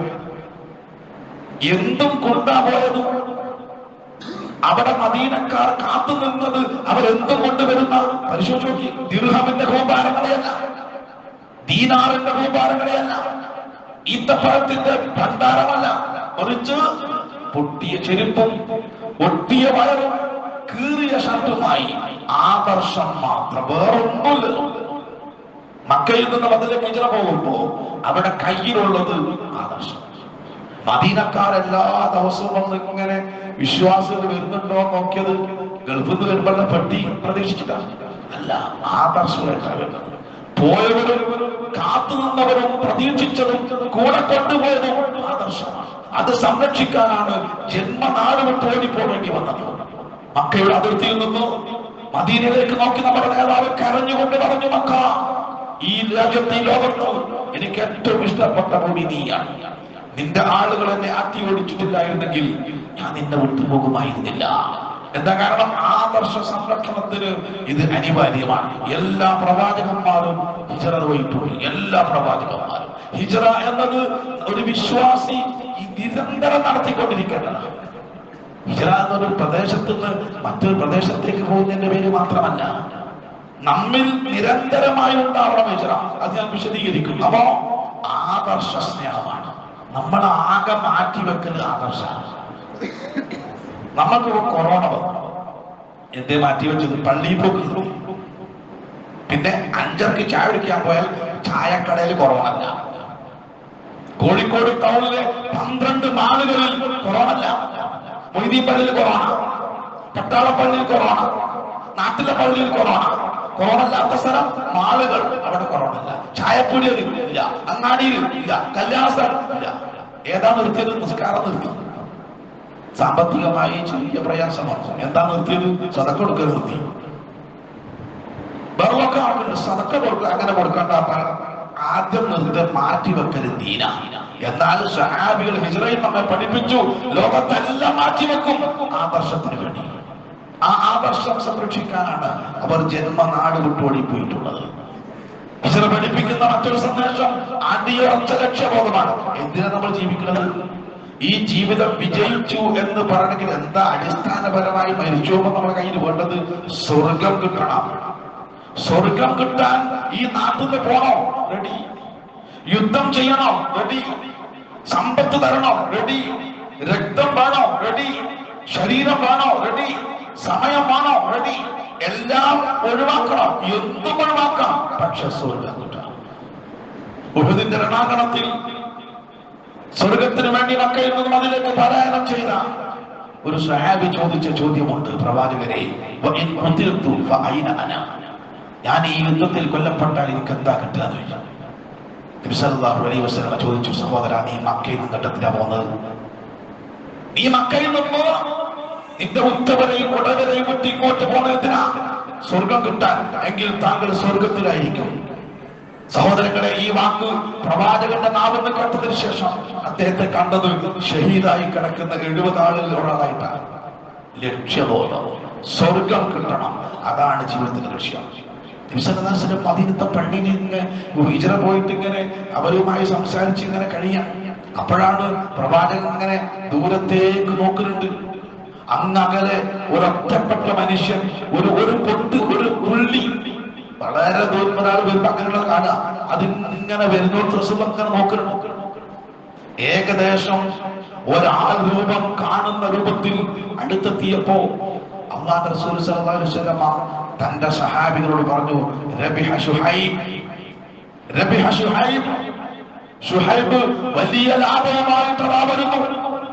എന്തും കൊണ്ടാ പോയത് അവിടെ മദീനക്കാർ കാത്തു നിന്നത് അവരെന്തും കൊണ്ടുവരുന്ന പരിശോധിച്ച് നോക്കി ദിർഹമിന്റെ കൂമ്പാരങ്ങളെയല്ല ദീനാറിന്റെ കൂമ്പാരങ്ങളെയല്ല ഈത്തപ്പഴത്തിന്റെ ഭണ്ഡാരമല്ല മറിച്ച് പൊട്ടിയ ചെരുപ്പും ഒട്ടിയ വയറും കീറിയ ഷർട്ടുമായി ആദർശം മാത്രം വേറൊന്നുമില്ല മക്കയിൽ നിന്ന് മതിലേക്ക് ഹിജറ പോകുമ്പോ അവിടെ കയ്യിലുള്ളത് ആദർശം മദീനക്കാർ എല്ലാ ദിവസവും വന്ന് ഇങ്ങനെ വിശ്വാസികൾ വരുന്നുണ്ടോ എന്ന് നോക്കിയത് ഗൾഫിൽ നിന്ന് വരുമ്പോഴുള്ള പെട്ടി പ്രതീക്ഷിച്ചിട്ടാണ് അല്ല ആദർശമായിട്ടാണ് വരുന്നത് പോയവരും കാത്തു നിന്നവരും പ്രതീക്ഷിച്ചതും കൂടെ കൊണ്ടുപോയതും ആദർശമാണ് അത് സംരക്ഷിക്കാനാണ് ജന്മനാട് വിട്ട് ഓടിപ്പോകേണ്ടി വന്നത് മക്കയുടെ അതിർത്തിയിൽ നിന്ന് മദീനയിലേക്ക് നോക്കി നമ്മുടെ നേതാവ് കരഞ്ഞുകൊണ്ട് പറഞ്ഞു മക്ക ഈ രാജ്യത്തെ ഈ ലോകത്ത് എനിക്ക് ഏറ്റവും ഇഷ്ടപ്പെട്ട ഭൂമി നീയാണ് നിന്റെ ആളുകൾ എന്നെ ആട്ടി ഓടിച്ചിട്ടില്ലായിരുന്നെങ്കിൽ ഞാൻ നിന്നെ വിട്ടുപോകുമായിരുന്നില്ല എന്താ കാരണം ആദർശ സംരക്ഷണത്തിന് ഇത് അനിവാര്യമാണ് എല്ലാ പ്രവാചകന്മാരും ഹിജറ പോയിപ്പോയി എല്ലാ പ്രവാചകന്മാരും ഹിജറ എന്നത് ഒരു വിശ്വാസി ഈ നിരന്തരം നടത്തിക്കൊണ്ടിരിക്കേണ്ടതാണ് ഹിജറ എന്നൊരു പ്രദേശത്ത് നിന്ന് മറ്റൊരു പ്രദേശത്തേക്ക് പോകുന്നതിന്റെ പേര് മാത്രമല്ല നമ്മിൽ നിരന്തരമായി ഉണ്ടാവണം ഹിജറ അത് ഞാൻ വിശദീകരിക്കും അപ്പോ ആദർശ സ്നേഹമാണ് നമ്മൾ ആകെ മാറ്റി വെക്കൽ ആദർശമാണ് നമ്മൾക്ക് കൊറോണ വന്നു എന്തേ മാറ്റി വെച്ചത് പള്ളിയിൽ പോക്ക് പിന്നെ അഞ്ചർക്ക് ചായ കുടിക്കാൻ പോയാൽ ചായക്കടയിൽ കൊറോണ അല്ല കോഴിക്കോട് ടൗണിലെ പന്ത്രണ്ട് മാളുകളിൽ കൊറോണ അല്ല മൊയ്തീൻ പള്ളിയിൽ കൊറോണ പട്ടാളപ്പള്ളിയിൽ കൊറോണ നാട്ടിലെ പള്ളിയിൽ കൊറോണ കൊറോണ ഇല്ലാത്ത സ്ഥലം മാളുകൾ അവിടെ കൊറോണ ഇല്ല ചായപ്പൊടിയിൽ ഇല്ല അങ്ങാടിയിൽ ഇല്ല കല്യാണ സ്ഥലം ഇല്ല ഏതാ നിർത്തിയത് നിസ്കാരം നിർത്തി സാമ്പത്തികമായി ചെറിയ പ്രയാസമാണ് എന്താ നിർത്തിയത് സതക്ക കൊടുക്കൽ നിർത്തി വെറുമൊക്കെ ആളുകൾ സതക്ക കൊടുക്കുക അങ്ങനെ കൊടുക്കേണ്ട അപ്പൊ ആദ്യം നിർത്തി മാറ്റി വെക്കൽ ദീന എന്നാൽ സഹാബികൾ ഹിജറയിൽ നമ്മെ പഠിപ്പിച്ചു ലോകത്തെല്ലാം മാറ്റി വെക്കും ആദർശത്തിന് വേണ്ടി ആ ആദർശം സംരക്ഷിക്കാനാണ് അവർ ജന്മനാട് വിട്ടോടി പോയിട്ടുള്ളത് ഹിജറ പഠിപ്പിക്കുന്ന മറ്റൊരു സന്ദേശം അടിയുറച്ച ലക്ഷ്യബോധമാണ് എന്തിനാ നമ്മൾ ജീവിക്കുന്നത് ഈ ജീവിതം വിജയിച്ചു എന്ന് പറയണമെങ്കിൽ എന്താ അടിസ്ഥാനപരമായി മരിച്ചു എന്ന് നമ്മുടെ കയ്യിൽ വേണ്ടത് സ്വർഗം കിട്ടണം സ്വർഗം കിട്ടാൻ ഈ നാട്ടിൽ നിന്ന് പോണോ റെഡി യുദ്ധം ചെയ്യണോ റെഡി സമ്പത്ത് തരണോ റെഡി രക്തം വേണോ റെഡി ശരീരം വേണോ റെഡി സമയം വേണോ റെഡി എല്ലാം ഒഴിവാക്കണം എന്തും ഒഴിവാക്കാം പക്ഷെ സ്വർഗം കിട്ടണം ഉഹുദിന്റെ രണാങ്കണത്തിൽ സ്വർഗത്തിന് വേണ്ടി മക്കയിൽ നിന്നും അതിലേക്ക് പാരായണം ചെയ്ത ഒരു സഹാബി ചോദിച്ച ചോദ്യമുണ്ട് പ്രവാചകരെ "വഇൻ ഖുതിൽതു ഫഅയ്ന അന?" ഞാൻ ഈ യുദ്ധത്തിൽ കൊല്ലപ്പെട്ടാൽ എനിക്ക് എന്താ കിട്ടുക എന്ന് ചോദിച്ചു നബി സല്ലല്ലാഹു അലൈഹി വസല്ലം ചോദിച്ചു സഹോദര നീ മക്കയിൽ നിന്ന് ഘട്ടത്തിലാ പോകുന്നത് നീ മക്കയിൽ നിന്നോ നിന്റെ ഉത്തവരെയും ഉടവരെയും വിട്ട് ഇങ്ങോട്ട് പോണതിനാ സ്വർഗം കിട്ടാൻ എങ്കിൽ താങ്കൾ സ്വർഗത്തിലായിരിക്കും സഹോദരങ്ങളെ ഈ വാക്ക് പ്രവാചകന്റെ നാവെന്ന് കേട്ടതിന് ശേഷം അദ്ദേഹത്തെ കണ്ടത് ഷഹീദായി കിടക്കുന്ന എഴുപത് ആളുകളിൽ ഒരാളായിട്ടാണ് ലക്ഷ്യബോധം സ്വർഗം കിട്ടണം അതാണ് ജീവിതത്തിന്റെ ലക്ഷ്യം നിമിഷദാസിന്റെ പതിനത്തെ പെണ്ണിന് ഇങ്ങനെ ഹിജറ പോയിട്ട് ഇങ്ങനെ അവരുമായി സംസാരിച്ച് ഇങ്ങനെ കഴിയാം അപ്പോഴാണ് പ്രവാചകൻ ഇങ്ങനെ ദൂരത്തേക്ക് നോക്കുന്നുണ്ട് അങ്ങകലെ ഒരൊറ്റപ്പെട്ട മനുഷ്യൻ ഒരു ഒരു പൊട്ട് ഒരു പുള്ളി വളരെ ദൂരം ഒരാൾ വരുമ്പോ അങ്ങനെയുള്ള കാണുക അതിങ്ങനെ വരുന്ന ഡ്രസ്സും അങ്ങനെ നോക്കണം ഏകദേശം ഒരാൾ രൂപം കാണുന്ന രൂപത്തിൽ അടുത്തെത്തിയപ്പോ അള്ളാഹ് റസൂൽ സല്ലല്ലാഹു അലൈഹി വസല്ലമ തന്റെ സഹാബികളോട് പറഞ്ഞു റബിഹ ശുഹൈബ് റബിഹ ശുഹൈബ് ശുഹൈബ് വലിയ ലാഭവുമായിട്ട് അതാ വരുന്നു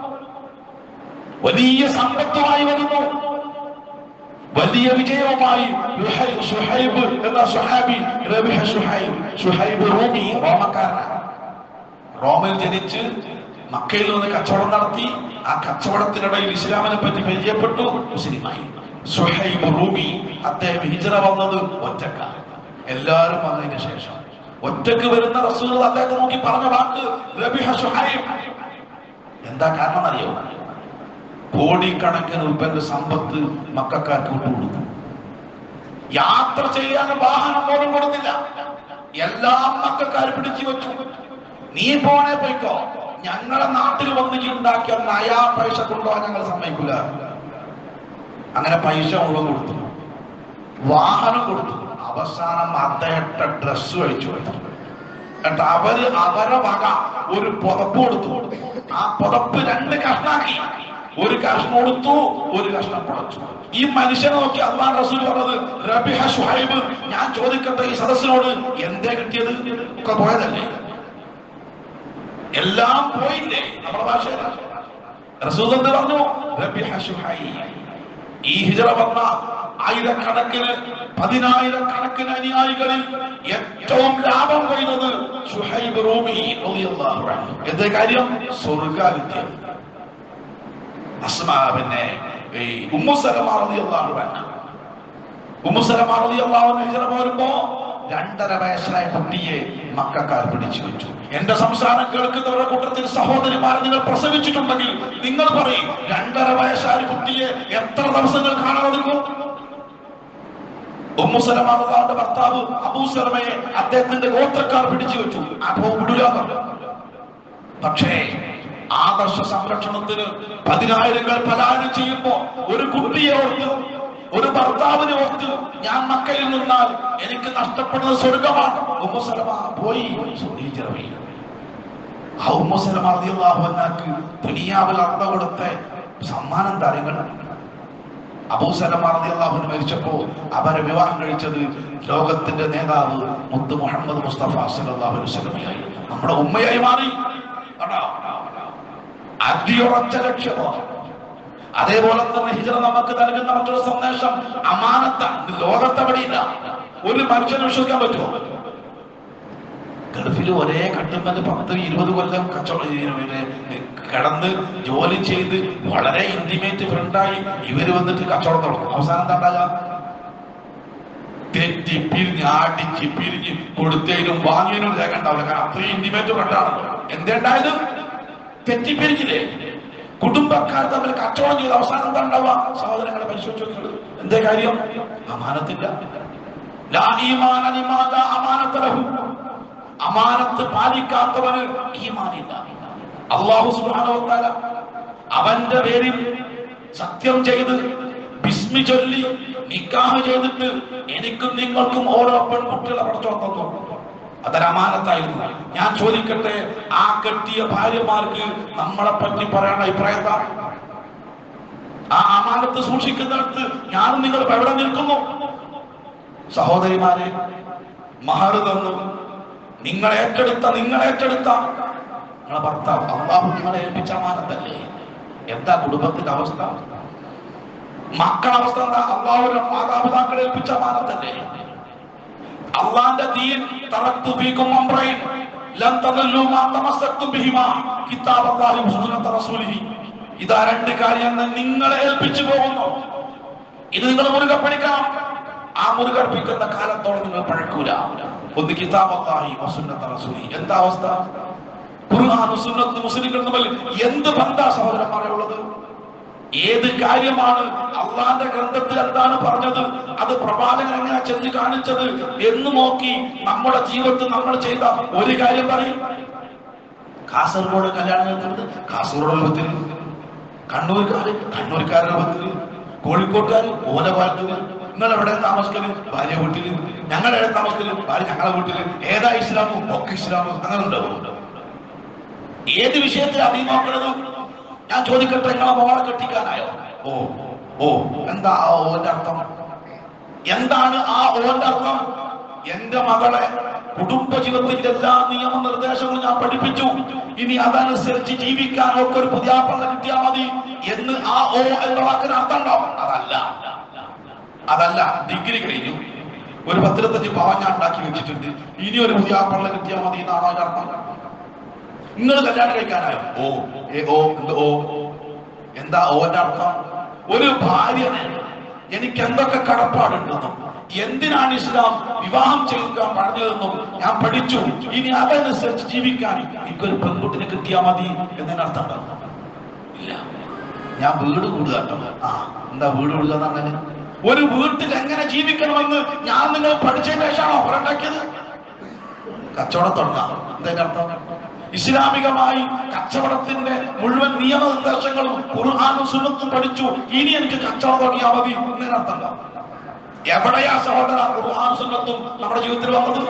വലിയ സമ്പത്തുമായി വരുന്നു വലിയ വിജയവുമായി യുഹൈ- ശുഹൈബ് എന്ന സുഹാബി റബിഹ ശുഹൈബ് ശുഹൈബ് റൂമി റോമക്കാരനാണ് റോമിൽ ജനിച്ച് മക്കയിൽ നിന്ന് കച്ചവടം നടത്തി ആ കച്ചവടത്തിനിടയിൽ ഇസ്ലാമിനെ പറ്റി പരിചയപ്പെട്ടു മുസ്ലിമായി സുഹൈബ് റൂമി അദ്ദേഹം ഹിജറ വന്നത് ഒറ്റക്ക എല്ലാവരും വന്നതിന് ശേഷം ഒറ്റക്ക് വരുന്ന റസൂൽ അദ്ദേഹത്തെ നോക്കി പറഞ്ഞ വാക്ക് റബിഹ സുഹൈബ് എന്താ കാരണം അറിയോ കോടിക്കണക്കിന് ഉൽപ്പന്ന സമ്പത്ത് മക്കാർക്ക് വിട്ടുകൊടുത്തു യാത്ര ചെയ്യാൻ വാഹനം പോലും കൊടുത്തില്ല എല്ലാം മക്കാർ പിടിച്ചു വെച്ചു നീ പോണേ പോയിക്കോ ഞങ്ങളെ നാട്ടിൽ വന്ന് ഉണ്ടാക്കിയ നയാ പൈസ കൊണ്ടുപോകാൻ ഞങ്ങൾ സമ്മതിക്കില്ല അങ്ങനെ പൈസ മുഴുവൻ കൊടുത്തു വാഹനം കൊടുത്തു അവസാനം അദ്ദേഹത്തെ ഡ്രസ് കഴിച്ചു കൊടുത്തു എന്നിട്ട് അവര് അവരെ വക ഒരു പുതപ്പ് കൊടുത്തു ആ പുതപ്പ് രണ്ട് കഷ്ണാക്കി ഒരു കഷ്ണം കൊടുത്തു ഒരു കഷ്ണം പുറച്ചു ഈ മനുഷ്യനെ നോക്കി അള്ളാൻ റസൂൽ പറഞ്ഞത് റബിഹ ഷുഹൈബ് ഞാൻ ചോദിക്കട്ടെ ഈ സദസ്സിനോട് എന്തേ കിട്ടിയത് ഒക്കെ പോയതല്ലേ എല്ലാം പോയില്ലേ നമ്മുടെ ഭാഷയിൽ റസൂൽ എന്ത് പറഞ്ഞു റബിഹ ഷുഹൈബ് ഈ ഹിജറ വന്ന ആയിരക്കണക്കിന് പതിനായിരക്കണക്കിന് അനുയായികളിൽ ഏറ്റവും ലാഭം കൊയ്തത് ഷുഹൈബ് റൂമി റളിയല്ലാഹു അൻഹു. എന്തേ കാര്യം സ്വർഗാദിത്യം അസ്മാ പിന്നെ ഈ ഉമ്മു സലമ റളിയല്ലാഹു അൻഹ ഉമ്മു സലമ റളിയല്ലാഹു അൻഹ ഹിജറ പോരുമ്പോ രണ്ടര വയസ്സായ കുട്ടിയെ മക്കാർ പിടിച്ചു വെച്ചു എന്റെ സംസാരം കേൾക്കുന്നവരുടെ കൂട്ടത്തിൽ സഹോദരിമാരെ നിങ്ങൾ പ്രസവിച്ചിട്ടുണ്ടെങ്കിൽ നിങ്ങൾ പറയും രണ്ടര വയസ്സായ കുട്ടിയെ എത്ര ദിവസങ്ങൾ കാണാതെടുക്കും ഉമ്മുസലമാരുടെ ഭർത്താവ് അബൂസലമയെ അദ്ദേഹത്തിന്റെ ഗോത്രക്കാർ പിടിച്ചു വെച്ചു അപ്പോ വിടുക പക്ഷേ ആദർശ സംരക്ഷണത്തിന് പതിനായിരങ്ങൾ പലായനം ചെയ്യുമ്പോ ഒരു കുട്ടിയെ ഓർത്ത് ഒരു ഭർത്താവിനെ ഓർത്ത് ഞാൻ മക്കയിൽ നിന്നാൽ എനിക്ക് നഷ്ടപ്പെടുന്നത് സ്വർഗമാണ് ഉമ്മുസലമ പോയി സുദീചരവി ആ ഉമ്മുസലമ റളിയല്ലാഹു അൻഹാക്ക് ദുനിയാവിൽ അള്ള കൊടുത്ത സമ്മാനം താരങ്ങൾ അബൂസലമ റളിയല്ലാഹു അൻഹു മരിച്ചപ്പോ അവരെ വിവാഹം കഴിച്ചത് ലോകത്തിന്റെ നേതാവ് മുത്ത് മുഹമ്മദ് മുസ്തഫ സല്ലല്ലാഹു അലൈഹി വസല്ലമയായി നമ്മുടെ ഉമ്മയായി മാറി കണ്ടോ? അടിയുറച്ച ലക്ഷ്യമോ അതേപോലെ തന്നെ ഹിജറ നമുക്ക് നൽകുന്ന മറ്റൊരു സന്ദേശം അമാനത്താണ് ലോകത്തെവിടെയില്ല ഒരു മനുഷ്യനെ വിശ്വസിക്കാൻ പറ്റുമോ ഗൾഫിൽ ഒരേ കട്ടുമ്പല് പത്ത് ഇരുപത് കൊല്ലം കച്ചവടം ഇങ്ങനെ കിടന്ന് ജോലി ചെയ്ത് വളരെ ഇന്റിമേറ്റ് ഫ്രണ്ടായി ഇവര് വന്നിട്ട് കച്ചവടം തുടങ്ങും അവസാനം എന്താ ഉണ്ടാകുക തെറ്റി പിരിഞ്ഞ് ആടിച്ച് പിരിഞ്ഞ് കൊടുത്തതിനും വാങ്ങിയതിനും രേഖ ഉണ്ടാവില്ല കാരണം അത്രയും ഇന്റിമേറ്റ് ഫ്രണ്ടാണ് എന്തേണ്ടായത് തെറ്റിപ്പിരിഞ്ഞില്ലേ കുടുംബക്കാർ തമ്മിൽ കച്ചവടം ചെയ്ത് അവസാനം എന്താ ഉണ്ടാവുക സഹോദരങ്ങളെ പരിശോധിച്ചു നോക്കിയത് എന്തേ കാര്യം അമാനത്തില്ല ലാ ഈമാന ലിമാ ലാ അമാനത്ത ലഹു. അമാനത്ത് പാലിക്കാത്തവന് ഈമാനില്ല അള്ളാഹു സുബ്ഹാനഹു വ തആല അവന്റെ പേരിൽ സത്യം ചെയ്ത് ബിസ്മി ചൊല്ലി നിക്കാഹ് ചെയ്തിട്ട് എനിക്കും നിങ്ങൾക്കും ഓരോ പെൺകുട്ടികളെ പഠിച്ചോ തന്നു അതൊരമാനത്തായിരുന്നു ഞാൻ ചോദിക്കട്ടെ ആ കെട്ടിയ ഭാര്യമാർക്ക് നമ്മളെ പറ്റി പറയാൻ അഭിപ്രായം എന്താ ആ അമാനത്ത് സൂക്ഷിക്കുന്നിടത്ത് ഞാനും നിങ്ങൾ എവിടെ നിൽക്കുന്നു സഹോദരിമാരെ മഹർ തന്നു നിങ്ങൾ ഏറ്റെടുത്ത നിങ്ങൾ ഏറ്റെടുത്ത നിങ്ങളെ ഭർത്താവ് അള്ളാഹു നിങ്ങളെ ഏൽപ്പിച്ച അമാനത്തല്ലേ എന്താ കുടുംബത്തിന്റെ അവസ്ഥ മക്കളുടെ അവസ്ഥ എന്താ അള്ളാഹുവിന്റെ മാതാപിതാക്കളെ ഏൽപ്പിച്ച അമാനത്തല്ലേ അള്ളാന്റെ ദീൻ തറത്തു ഫീക്കും അംറൈൻ ലൻ തദല്ലു മാ തമസ്സക്തും ബിഹിമാ കിതാബല്ലാഹി വസുന്നത റസൂലിഹി ഇതാ രണ്ട് കാര്യങ്ങൾ നിങ്ങളെ ഏൽപ്പിച്ചു പോകുന്നു ഇത് നിങ്ങൾ മുറുകെ പഠിക്കണം ആ മുറുകെ പിടിക്കുന്ന കാലത്തോളം നിങ്ങൾ പഴക്കൂല ഒന്ന് കിതാബല്ലാഹി വസുന്നത റസൂലി എന്താ അവസ്ഥ ഖുർആൻ സുന്നത്ത് മുസ്ലിങ്ങൾ തമ്മിൽ എന്ത് ബന്ധ സഹോദരന്മാരെ ഉള്ളത് ഏത് കാര്യമാണ് അള്ളാന്റെ ഗ്രന്ഥത്തിൽ എന്താണ് പറഞ്ഞത് അത് പ്രവാചകൻ എങ്ങനെ ചെന്ന് കാണിച്ചത് എന്ന് നോക്കി നമ്മുടെ ജീവിതത്തിൽ നമ്മൾ ചെയ്ത ഒരു കാര്യം പറയും കാസർഗോഡ് കല്യാണം കഴിക്കുന്നത് കാസർഗോഡ് ബന്ധത്തിൽ കണ്ണൂർക്കാര് കണ്ണൂർക്കാരുടെ ബന്ധത്തിൽ കോഴിക്കോട്ടുകാർ ഓല പാലത്തിൽ നിങ്ങൾ എവിടെ താമസിക്കല് ഭാര്യ വീട്ടില് ഞങ്ങൾ എവിടെ താമസിക്കല് ഭാര്യ ഞങ്ങളെ വീട്ടില് ഏതാ ഇസ്ലാമും ഒക്കെ ഇസ്ലാമും അങ്ങനെ ഉണ്ടാവും ഏത് വിഷയത്തിലാണ് നീ നോക്കണത് ഞാൻ ചോദിക്കട്ടെ നിങ്ങളെ മോളെ കെട്ടിക്കാനായോ ഓ ഓ എന്താ ആ ഓന്റെ അർത്ഥം എന്താണ് ആ ഓന്റെ അർത്ഥം എന്റെ മകളെ കുടുംബ ജീവിതത്തിന്റെ എല്ലാ നിയമ നിർദ്ദേശങ്ങളും ഞാൻ പഠിപ്പിച്ചു ഇനി അതനുസരിച്ച് ജീവിക്കാൻ ഒക്കെ ഒരു പുതിയ പള്ള കിട്ടിയാൽ മതി എന്ന് ആ ഓ എന്ന വാക്കിന് അർത്ഥം ഉണ്ടാവും അതല്ല അതല്ല ഡിഗ്രി കഴിഞ്ഞു ഒരു പത്തിരുപത്തഞ്ച് പവൻ ഞാൻ ഉണ്ടാക്കി വെച്ചിട്ടുണ്ട് ഇനി ഒരു പുതിയ പള്ള കിട്ടിയാൽ മതി എന്നാണോ അതിന്റെ അർത്ഥം നിങ്ങൾ കല്യാണം കഴിക്കാനായോ ഓ ഏ ഓ എന്ത് ഓ എന്താ ഓന്റെ അർത്ഥം ഒരു ഭാര്യനെ എനിക്ക് എന്തൊക്കെ കടപ്പാടുണ്ടെന്നും എന്തിനാണ് ഇസ്ലാം വിവാഹം ചെയ്യിക്കാൻ പറഞ്ഞതെന്നും ഞാൻ പഠിച്ചു ഇനി അതനുസരിച്ച് ജീവിക്കാൻ എനിക്കൊരു പെൺകുട്ടിനെ കിട്ടിയാൽ മതി എന്നതിനർത്ഥം ഉണ്ടാവും ഇല്ല ഞാൻ വീട് കൂടുക കേട്ടോ ആ എന്താ വീട് കൂടുക എന്നങ്ങനെ ഒരു വീട്ടിൽ എങ്ങനെ ജീവിക്കണമെന്ന് ഞാൻ നിങ്ങൾ പഠിച്ചതിന് ശേഷമാണോ പുറണ്ടാക്കിയത് കച്ചവടം തുടങ്ങാം എന്താ അർത്ഥം ഇസ്ലാമികമായി കച്ചവടത്തിന്റെ മുഴുവൻ നിയമനിർദ്ദേശങ്ങളും ഖുർആാനും സുന്നത്തും പഠിച്ചു ഇനി എനിക്ക് കച്ചവടം തുടങ്ങിയാൽ മതി എന്നതിനർത്ഥം എവിടെയാ സഹോദര ഖുർആൻ സുന്നത്തും നമ്മുടെ ജീവിതത്തിൽ വന്നത്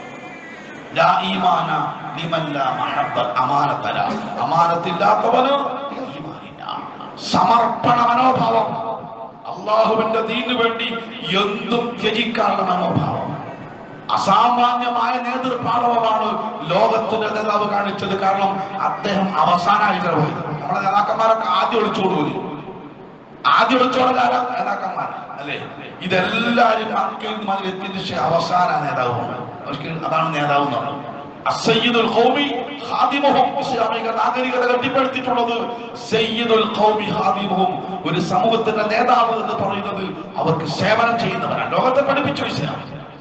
ലാ ഈമാന ലിമൻ ലാ മഹബ്ബ അമാനത്തല അമാനത്തില്ലാത്തവന് ഈമാനില്ല സമർപ്പണ മനോഭാവം അള്ളാഹുവിന്റെ ദീനു വേണ്ടി എന്തും ത്യജിക്കാനുള്ള മനോഭാവം അസാമാന്യമായ നേതൃപാടവമാണ് ലോകത്തിന്റെ നേതാവ് കാണിച്ചത് കാരണം അദ്ദേഹം അവസാനമായിട്ട് പോയത് നമ്മുടെ നേതാക്കന്മാരൊക്കെ ആദ്യം ഒളിച്ചോടുപോയി ആദ്യം ഒളിച്ചോടലാരാ നേതാക്കന്മാർ അല്ലേ ഇതെല്ലാരും മക്കയിൽ മതിലെത്തിയതിന് ശേഷം അവസാന നേതാവുമാണ് അവർക്ക് അതാണ് നേതാവ് എന്ന് പറയുന്നത് അസയ്യിദുൽ ഖൗമി ഖാദിമുഹും ഇസ്ലാമിക നാഗരികത കെട്ടിപ്പടുത്തിട്ടുള്ളത് സയ്യിദുൽ ഖൗമി ഖാദിമുഹും ഒരു സമൂഹത്തിന്റെ നേതാവ് എന്ന് പറയുന്നത് അവർക്ക് സേവനം ചെയ്യുന്നവരാണ് ലോകത്തെ പഠിപ്പിച്ചു ഇസ്ലാം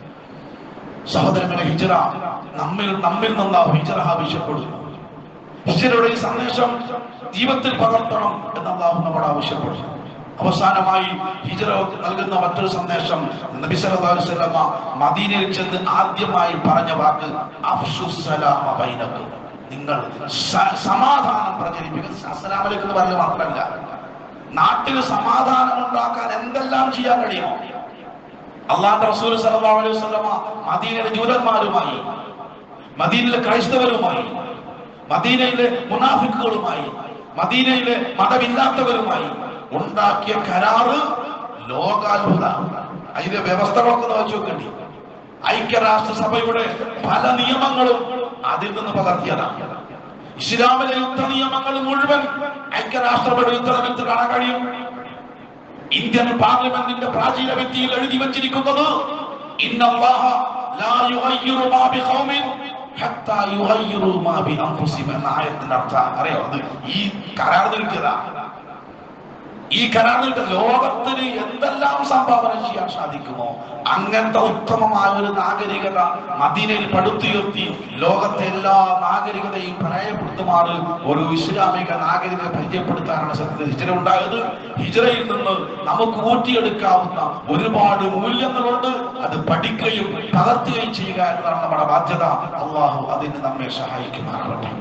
സഹോദരങ്ങളെ ഹിജറ നമ്മിൽ നമ്മിൽ നിന്ന് ഹിജറ ആവശ്യപ്പെടുന്നു ഹിജറയുടെ ഈ സന്ദേശം ജീവിതത്തിൽ പകർത്തണം എന്ന് അള്ളാഹു നമ്മോട് ആവശ്യപ്പെടുന്നു അവസാനമായി ഹിജറ നൽകുന്ന മറ്റൊരു സന്ദേശം നബി സല്ലല്ലാഹു അലൈഹി വസല്ലമ മദീനയിൽ ചെന്ന് ആദ്യമായി പറഞ്ഞ വാക്ക് അഫ്ശുസ് സലാമ ബൈനക്കും നിങ്ങൾ സ- സമാധാനം പ്രചരിപ്പിക്കുക അസ്സലാമു അലൈക്കും എന്ന് പറഞ്ഞ മാത്രമല്ല നാട്ടിൽ സമാധാനം ഉണ്ടാക്കാൻ എന്തെല്ലാം ചെയ്യാൻ കഴിയുമോ അള്ളാന്റെ റസൂൽ സല്ലല്ലാഹു അലൈഹി വസല്ലമ മദീനയിലെ ജൂതന്മാരുമായി മദീനയിലെ ക്രൈസ്തവരുമായി മദീനയിലെ മുനാഫിക്കുകളുമായി മദീനയിലെ മതമില്ലാത്തവരുമായി ഉണ്ടാക്കിയ കരാറ് ലോകാത്ഭുത അതിന്റെ വ്യവസ്ഥകളൊക്കെ നോക്കി നോക്കേണ്ടി ഐക്യരാഷ്ട്രസഭയുടെ പല നിയമങ്ങളും അതിൽ നിന്ന് പകർത്തിയതാണ് ഇസ്ലാമിലെ യുദ്ധ നിയമങ്ങൾ മുഴുവൻ ഐക്യരാഷ്ട്രസഭയുടെ യുദ്ധത്തിൽ കാണാൻ കഴിയും ഇന്ത്യൻ പാർലമെന്റിന്റെ പ്രാചീന വ്യക്തിയിൽ എഴുതി വച്ചിരിക്കുന്നത് ഇന്നല്ലാഹ ലാ യുഗയ്യിറു മാ ബിഖൗമിൻ ഹത്താ യുഗയ്യിറു മാ ബിഅൻഫുസിഹിം എന്ന ആയത്തിന്റെ അർത്ഥം അറിയോ അത് ഈ കരാർ നിൽക്കതാ ഈ കരാർ നിൽക്ക ലോകത്തിന് എന്തെല്ലാം സംഭാവന ചെയ്യാൻ സാധിക്കുമോ അങ്ങനത്തെ ഉത്തമമായ ഒരു നാഗരികത മദീനയിൽ പടുത്തുയർത്തി ലോകത്തെ എല്ലാ നാഗരികതയും പരാജയപ്പെടുത്തുമാറ് ഒരു ഇസ്ലാമിക നാഗരികത പരിചയപ്പെടുത്താനാണ് സത്യത്തിൽ ഹിജറ ഉണ്ടായത് ഹിജറയിൽ നിന്ന് നമുക്ക് ഊറ്റിയെടുക്കാവുന്ന ഒരുപാട് മൂല്യങ്ങളുണ്ട് അത് പഠിക്കുകയും പകർത്തുകയും ചെയ്യുക എന്നതാണ് നമ്മുടെ ബാധ്യത അള്ളാഹു അതിന് നമ്മെ സഹായിക്കുമാറാവട്ടെ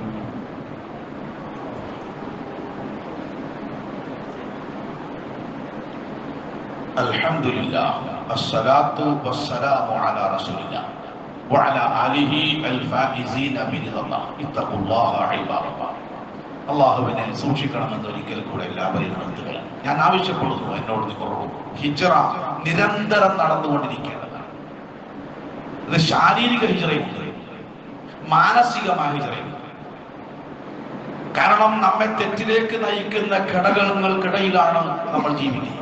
الحمد لله الصلاة والسلام على رسول الله وعلى آله الفائزين برضا الله اتقوا الله عباد الله അള്ളാഹുവിനെ സൂക്ഷിക്കണമെന്ന് ഒരിക്കൽ കൂടെ എല്ലാവരെയും നിർത്തുകയാണ് ഞാൻ ആവശ്യപ്പെടുന്നു എന്നോട് നിങ്ങളോട് ഹിജറ നിരന്തരം നടന്നുകൊണ്ടിരിക്കേണ്ടതാണ് ഇത് ശാരീരിക ഹിജറയുണ്ട് മാനസികമായ ഹിജറയുണ്ട് കാരണം നമ്മെ തെറ്റിലേക്ക് നയിക്കുന്ന ഘടകങ്ങൾക്കിടയിലാണ് നമ്മൾ ജീവിക്കുന്നത്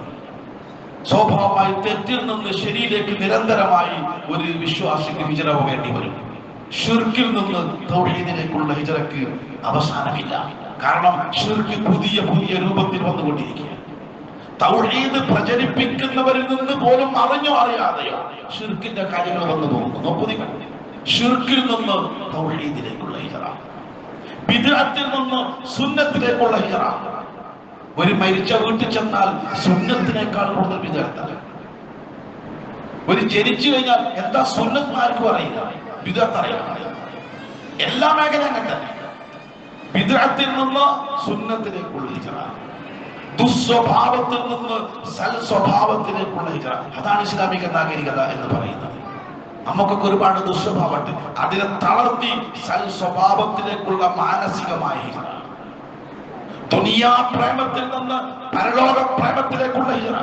സ്വാഭാവികമായി തെറ്റിൽ നിന്ന് ശരിയിലേക്ക് നിരന്തരമായി ഒരു വിശ്വാസിക്ക് ഹിജറ പോകേണ്ടി വരും ഷിർക്കിൽ നിന്ന് തൗഹീദിലേക്കുള്ള ഹിജറക്ക് അവസാനമില്ല കാരണം ഷിർക്ക് പുതിയ പുതിയ രൂപത്തിൽ വന്നുകൊണ്ടിരിക്കുക തൗഹീദ് പ്രചരിപ്പിക്കുന്നവരിൽ നിന്ന് പോലും അറിഞ്ഞോ അറിയാതെയോ ഷിർക്കിന്റെ കാര്യങ്ങൾ വന്നു പോകുന്നു നോക്കൂ നിങ്ങൾ ഷിർക്കിൽ നിന്ന് തൗഹീദിലേക്കുള്ള ഹിജറ ബിദ്അത്തിൽ നിന്ന് സുന്നത്തിലേക്കുള്ള ഹിജറ ഒരു മരിച്ച വീട്ടിൽ ചെന്നാൽ സുന്നത്തിനേക്കാൾ കൂടുതൽ വിദഗ്ധ ഒരു ജനിച്ചു കഴിഞ്ഞാൽ എന്താ സുന്നത്ത് ആർക്കും അറിയില്ല വിദഗ്ധ അറിയാം എല്ലാ മേഖലയും അങ്ങനെ തന്നെ വിദഗ്ധത്തിൽ നിന്ന് സുന്നത്തിലേക്കുള്ള ഹിജറ ദുസ്വഭാവത്തിൽ നിന്ന് സൽ സ്വഭാവത്തിലേക്കുള്ള ഹിജറ അതാണ് ഇസ്ലാമിക നാഗരികത എന്ന് പറയുന്നത് നമുക്കൊക്കെ ഒരുപാട് ദുസ്വഭാവമുണ്ട് അതിനെ തളർത്തി സൽ സ്വഭാവത്തിലേക്കുള്ള മാനസികമായ ഹിജറ ദുനിയാ പ്രേമത്തിൽ നിന്ന് പരലോക പ്രേമത്തിലേക്കുള്ള ഹിജറ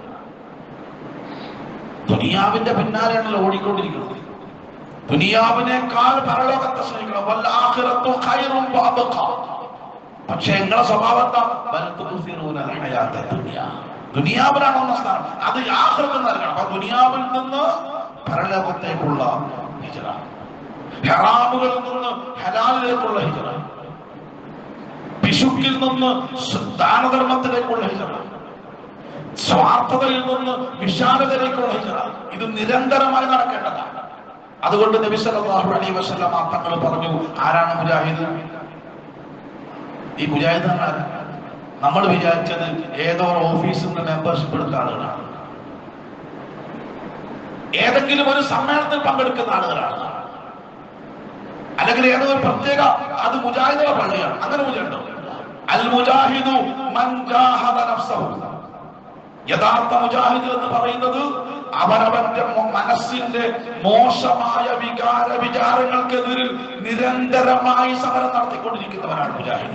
ദുനിയാവിന്റെ പിന്നാലെയാണല്ലോ ഓടിക്കൊണ്ടിരിക്കുന്നത് ദുനിയാവിനേക്കാൾ പരലോകത്തെ സ്നേഹിക്കണം വല്ലാഹിറത്തു ഖൈറും വഅബ്ഖ. പക്ഷേ നിങ്ങളെ സ്വഭാവം എന്താ വലത്തു തുസിറൂനൽ ഹയാത്ത ദുനിയ. ദുനിയാവിലാണ് ഒന്നാം സ്ഥാനം അത് ആഹ്റത്ത് നൽകണം അപ്പൊ ദുനിയാവിൽ നിന്ന് പരലോകത്തേക്കുള്ള ഹിജറ ഹെറാമുകളിൽ നിന്ന് ഹലാലിലേക്കുള്ള ഹിജറ പിശുക്കിൽ നിന്ന് സ് ദാനധർമ്മത്തിലേക്കുള്ള ഹിജറ സ്വാർത്ഥതയിൽ നിന്ന് വിശാലതയിലേക്കുള്ള ഹിജറ ഇത് നിരന്തരമായി നടക്കേണ്ടതാണ് അതുകൊണ്ട് നബി സല്ലല്ലാഹു അലൈഹി വസല്ലം തങ്ങൾ പറഞ്ഞു ആരാണ് മുജാഹിദ് ഈ മുജാഹിദ് എന്നാൽ നമ്മൾ വിചാരിച്ചത് ഏതോ ഒരു ഓഫീസിൽ നിന്ന് മെമ്പർഷിപ്പ് എടുത്ത ആളുകളാണ് ഏതെങ്കിലും ഒരു സമ്മേളനത്തിൽ പങ്കെടുക്കുന്ന ആളുകളാണ് അല്ലെങ്കിൽ ഏതോ ഒരു പ്രത്യേക അത് മുജാഹിദുള്ള പള്ളിയാണ് അങ്ങനെ മുജാഹിദ് അൽ മുജാഹിദു മൻ ജാഹദ നഫ്സഹു യഥാർത്ഥ മുജാഹിദ് എന്ന് പറയുന്നത് അവനവന്റെ മ- മനസ്സിന്റെ മോശമായ വികാര വിചാരങ്ങൾക്കെതിരിൽ നിരന്തരമായി സമരം നടത്തിക്കൊണ്ടിരിക്കുന്നവനാണ് മുജാഹിദ്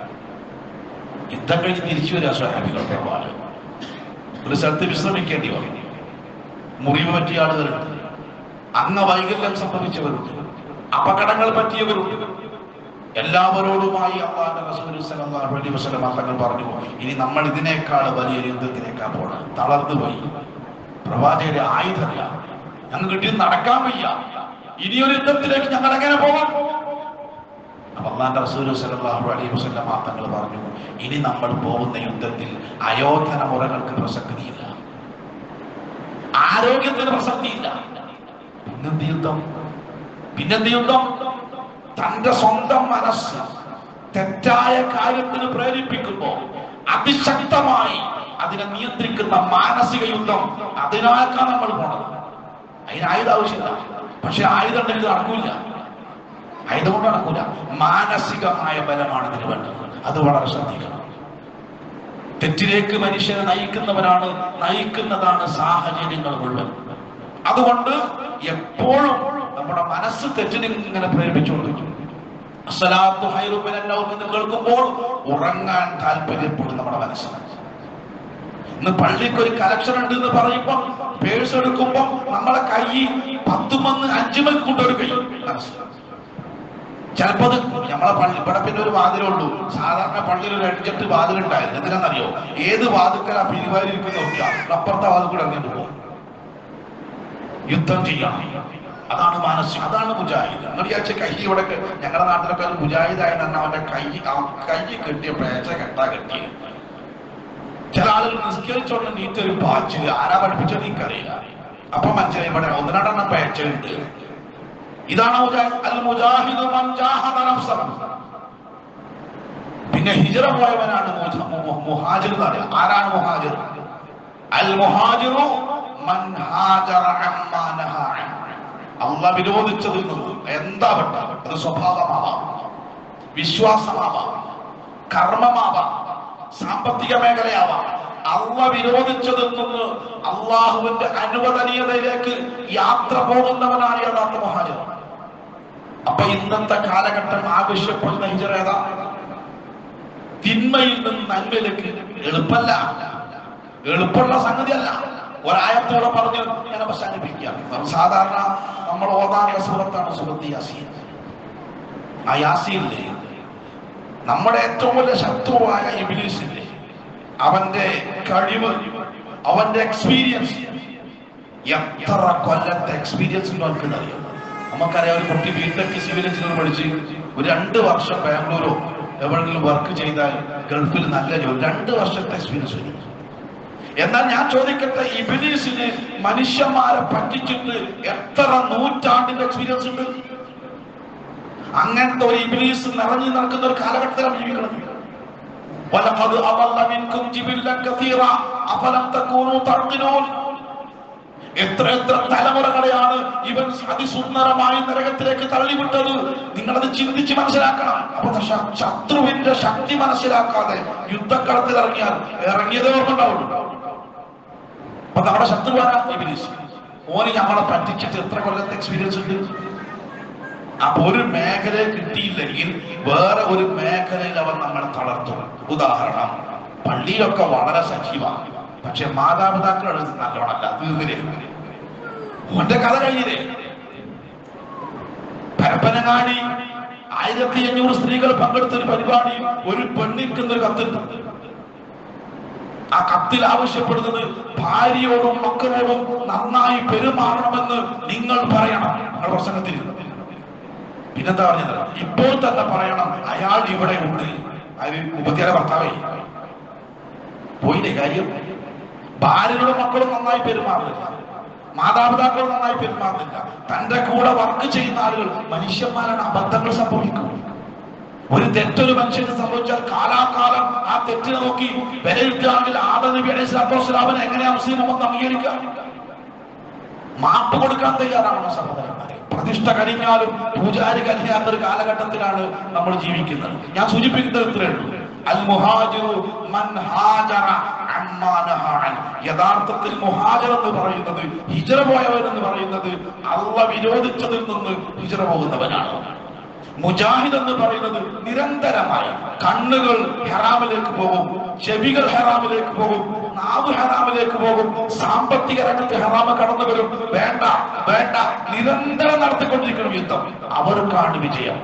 യുദ്ധം കഴിഞ്ഞ് തിരിച്ചു വരിക സ്വഹാബികൾ പ്രഭാവം ഒരു സ്ഥലത്ത് വിശ്രമിക്കേണ്ടി വന്നു മുറിവ് പറ്റിയ ആളുകളുണ്ട് അംഗവൈകല്യം സംഭവിച്ചവരുണ്ട് അപകടങ്ങൾ പറ്റിയവരുണ്ട് എല്ലാവരോടുമായി അള്ളാഹുവിന്റെ റസൂൽ സല്ലല്ലാഹു അലൈഹി വസല്ലം തങ്ങൾ പറഞ്ഞു ഇനി നമ്മൾ ഇതിനേക്കാൾ വലിയ യുദ്ധത്തിനേക്കാൾ പോകണം തളർന്നു പോയി പ്രവാചകരെ ആയുധമില്ല ഞങ്ങൾ കിട്ടി നടക്കാൻ വയ്യ ഇനിയൊരു യുദ്ധത്തിലേക്ക് ഞങ്ങൾ എങ്ങനെ പോകാം അപ്പൊ അള്ളാന്റെ റസൂൽ സല്ലല്ലാഹു അലൈഹി വസല്ലം തങ്ങൾ പറഞ്ഞു ഇനി നമ്മൾ പോകുന്ന യുദ്ധത്തിൽ അയോധന മുറകൾക്ക് പ്രസക്തിയില്ല ആരോഗ്യത്തിന് പ്രസക്തിയില്ല പിന്നെന്ത് യുദ്ധം പിന്നെന്ത് യുദ്ധം തന്റെ സ്വന്തം മനസ്സ് തെറ്റായ കാര്യത്തിന് പ്രേരിപ്പിക്കുമ്പോ അതിശക്തമായി അതിനെ നിയന്ത്രിക്കുന്ന മാനസിക യുദ്ധം അതിനാക്കാൻ നമ്മൾ പോണത് അതിന് ആയുധ ആവശ്യമില്ല പക്ഷെ ആയുധം ഉണ്ടെങ്കിൽ നടക്കൂല ആയുധം കൊണ്ട് നടക്കൂല മാനസികമായ ബലമാണ് ഇതിന് വേണ്ടത് അത് വളരെ ശ്രദ്ധിക്കണം തെറ്റിലേക്ക് മനുഷ്യനെ നയിക്കുന്നവരാണ് നയിക്കുന്നതാണ് സാഹചര്യങ്ങൾ മുഴുവൻ അതുകൊണ്ട് എപ്പോഴും നമ്മുടെ മനസ്സ് തെറ്റിന് ഇങ്ങനെ പ്രേരിപ്പിച്ചുകൊണ്ടിരിക്കും അസ്സലാത്തു ഖൈറു മിനൻ നൗം എന്ന് കേൾക്കുമ്പോൾ ഉറങ്ങാൻ താല്പര്യപ്പെടും നമ്മുടെ മനസ്സിന് ഇന്ന് പള്ളിക്ക് ഒരു കലക്ഷൻ ഉണ്ട് എന്ന് പറയുമ്പോൾ പേഴ്സ് എടുക്കുമ്പോൾ നമ്മളെ കൈ പത്തുമന്ന് അഞ്ചുമൽ കൊണ്ടൊരു കൈ മനസ്സിലാവും ചിലപ്പോ അത് നമ്മളെ പള്ളി ഇവിടെ പിന്നെ ഒരു വാതിലേ ഉള്ളൂ സാധാരണ പള്ളിയിൽ ഒരു അടിച്ചിട്ട് വാതിലുണ്ടായിരുന്നു എന്തിനാണെന്നറിയോ ഏത് വാതിക്കലാ പിരിവാരി ഇരിക്കുന്ന നോക്കിയാ അപ്പുറത്തെ വാതിൽ കൂടെ അങ്ങോട്ട് പോകും യുദ്ധം ചെയ്യണം അതാണ് മാനസികം അതാണ് മുജാഹിദ് നിങ്ങൾ വിചാരിച്ച കൈ ഇവിടെ കെ- ഞങ്ങളുടെ നാട്ടിലൊക്കെ ഒരു മുജാഹിദായ തന്നെ അവന്റെ കൈ ആ കൈ കെട്ടിയ പേച്ച കെട്ടാ കെട്ടി ചില ആളുകൾ നിസ്കരിച്ചോണ്ട് നീത്തൊരു പാച്ച് ആരാ പഠിപ്പിച്ചത് എനിക്കറിയില്ല അപ്പൊ മനസ്സിലായി ഇവിടെ ഒന്ന് രണ്ടെണ്ണം പേച്ചുണ്ട് ഇതാണ് മുജാ- അൽ മുജാഹിദു മൻ ജാഹദ നഫ്സഹു. പിന്നെ ഹിജറ പോയവനാണ് മുജ- മു- മുഹാജിർ എന്ന് പറയുക ആരാണ് മുഹാജിർ അൽ മുഹാജിറു മൻ ഹാജറ അമ്മാ നഹാ അൻ. അള്ളാഹ് വിരോധിച്ചതിൽ നിന്ന് എന്താ പെട്ട അത് സ്വഭാവമാവാം വിശ്വാസമാവാം കർമ്മമാവാം സാമ്പത്തിക മേഖലയാവാം അള്ള വിരോധിച്ചതിൽ നിന്ന് അള്ളാഹുവിന്റെ അനുവദനീയതയിലേക്ക് യാത്ര പോകുന്നവനാണ് യഥാർത്ഥ മഹാജർ അപ്പൊ ഇന്നത്തെ കാലഘട്ടം ആവശ്യപ്പെടുന്ന ഹിജറ ഏതാ തിന്മയിൽ നിന്ന് നന്മയിലേക്ക് എളുപ്പല്ല എളുപ്പമുള്ള സംഗതിയല്ല ഒരായത്തോടെ പറഞ്ഞ് ഞാൻ അവസാനിപ്പിക്കാം സാധാരണ നമ്മൾ ഓതാനുള്ള സുഹൃത്താണ് സുഹൃത്ത് യാസീൻ ആ യാസീനില്ലേ നമ്മുടെ ഏറ്റവും വലിയ ശത്രുവായ ഇബിലീസില്ലേ അവന്റെ കഴിവ് അവന്റെ എക്സ്പീരിയൻസ് എത്ര കൊല്ലത്തെ എക്സ്പീരിയൻസ് ഉണ്ടോ എനിക്കറിയാം നമുക്കറിയാം ഒരു കുട്ടി ബിടെക് സിവിൽ എഞ്ചിനീയർ പഠിച്ച് ഒരു രണ്ട് വർഷം ബാംഗ്ലൂരോ എവിടെയെങ്കിലും വർക്ക് ചെയ്താൽ ഗൾഫിൽ നല്ല ജോലി രണ്ട് വർഷത്തെ എക്സ്പീരിയൻസ് വരും എന്നാൽ ഞാൻ ചോദിക്കട്ടെ ഇബിലീസിന് മനുഷ്യന്മാരെ പറ്റിച്ചിട്ട് എത്ര നൂറ്റാണ്ടിന്റെ എക്സ്പീരിയൻസ് ഉണ്ട് അങ്ങനത്തെ ഒരു ഇബിലീസ് നിറഞ്ഞു നടക്കുന്ന ഒരു കാലഘട്ടത്തിലാണ് ജീവിക്കുന്നത് ولقد أضل منكم جبلا كثيرا أفلم تكونوا تعقلون എത്ര എത്ര തലമുറകളെയാണ് ഇവൻ അതിസുന്ദരമായി നരകത്തിലേക്ക് തള്ളിവിട്ടത് നിങ്ങളത് ചിന്തിച്ച് മനസ്സിലാക്കണം അപ്പൊ ശ- ശത്രുവിന്റെ ശക്തി മനസ്സിലാക്കാതെ യുദ്ധക്കളത്തിൽ ഇറങ്ങിയാൽ ഇറങ്ങിയതേ ഓർമ്മണ്ടാവുള്ളൂ അപ്പൊ നമ്മുടെ ശത്രുവാരാ ഇബിലിസ് ഓന് നമ്മളെ പറ്റിച്ചിട്ട് എത്ര കൊല്ലത്തെ എക്സ്പീരിയൻസ് ഉണ്ട് അപ്പൊ ഒരു മേഖല കിട്ടിയില്ലെങ്കിൽ വേറെ ഒരു മേഖലയിൽ അവൻ നമ്മളെ തളർത്തും ഉദാഹരണം പള്ളിയിലൊക്കെ വളരെ സജീവമാണ് പക്ഷെ മാതാപിതാക്കൾ നല്ലോണല്ല തീർന്നില്ലേ ഓന്റെ കഥ കഴിഞ്ഞില്ലേ പരപ്പനങ്ങാടി ആയിരത്തി അഞ്ഞൂറ് സ്ത്രീകൾ പങ്കെടുത്ത ഒരു പരിപാടി ഒരു പെണ്ണിക്കുന്ന ഒരു കത്തുണ്ട് ആ കത്തിൽ ആവശ്യപ്പെടുന്നത് ഭാര്യയോടും മക്കളോടും നന്നായി പെരുമാറണമെന്ന് നിങ്ങൾ പറയണം നിങ്ങളുടെ പ്രസംഗത്തിൽ പിന്നെന്താ പറഞ്ഞത് ഇപ്പോൾ തന്നെ പറയണം അയാൾ ഇവിടെ ഉണ്ട് അത് മുപ്പത്തിയാറ് ഭർത്താവേ പോയില്ലേ കാര്യം ഭാര്യയുടെ മക്കളും നന്നായി പെരുമാറുന്നില്ല മാതാപിതാക്കളും നന്നായി പെരുമാറുന്നില്ല തന്റെ കൂടെ വർക്ക് ചെയ്യുന്ന ആളുകൾ മനുഷ്യന്മാരാണ് അബദ്ധങ്ങൾ സംഭവിക്കും ഒരു തെറ്റൊരു മനുഷ്യന് സംഭവിച്ചാൽ കാലാകാലം ആ തെറ്റിനെ നോക്കി വിലയിരുത്തുകയാണെങ്കിൽ ആദനബി അലൈഹി സ്വലാത്തു വസ്സലാമിനെ എങ്ങനെയാ മുസ്ലിം നമ്മൾ അംഗീകരിക്കാം മാപ്പ് കൊടുക്കാൻ തയ്യാറാവണം സഹോദരന്മാരെ പ്രതിഷ്ഠ കഴിഞ്ഞാലും പൂജാരി കഴിയാത്ത ഒരു കാലഘട്ടത്തിലാണ് നമ്മൾ ജീവിക്കുന്നത് ഞാൻ സൂചിപ്പിക്കുന്നത് ഇത്രയേ ഉള്ളൂ അൽ മുഹാജിറു മൻ ഹാജറ അമ്മാ നഹാ അൻ. യഥാർത്ഥത്തിൽ മുഹാജർ എന്ന് പറയുന്നത് ഹിജറ പോയവൻ എന്ന് പറയുന്നത് അള്ള വിരോധിച്ചതിൽ നിന്ന് ഹിജറ പോകുന്നവനാണ് മുജാഹിദ് എന്ന് പറയുന്നത് നിരന്തരമായി കണ്ണുകൾ ഹെറാമിലേക്ക് പോകും ചെവികൾ ഹെറാമിലേക്ക് പോകും നാവ് ഹെറാമിലേക്ക് പോകും സാമ്പത്തിക രംഗത്ത് ഹെറാമ് കടന്നു വരും വേണ്ട വേണ്ട നിരന്തരം നടത്തിക്കൊണ്ടിരിക്കണം യുദ്ധം അവർക്കാണ് വിജയം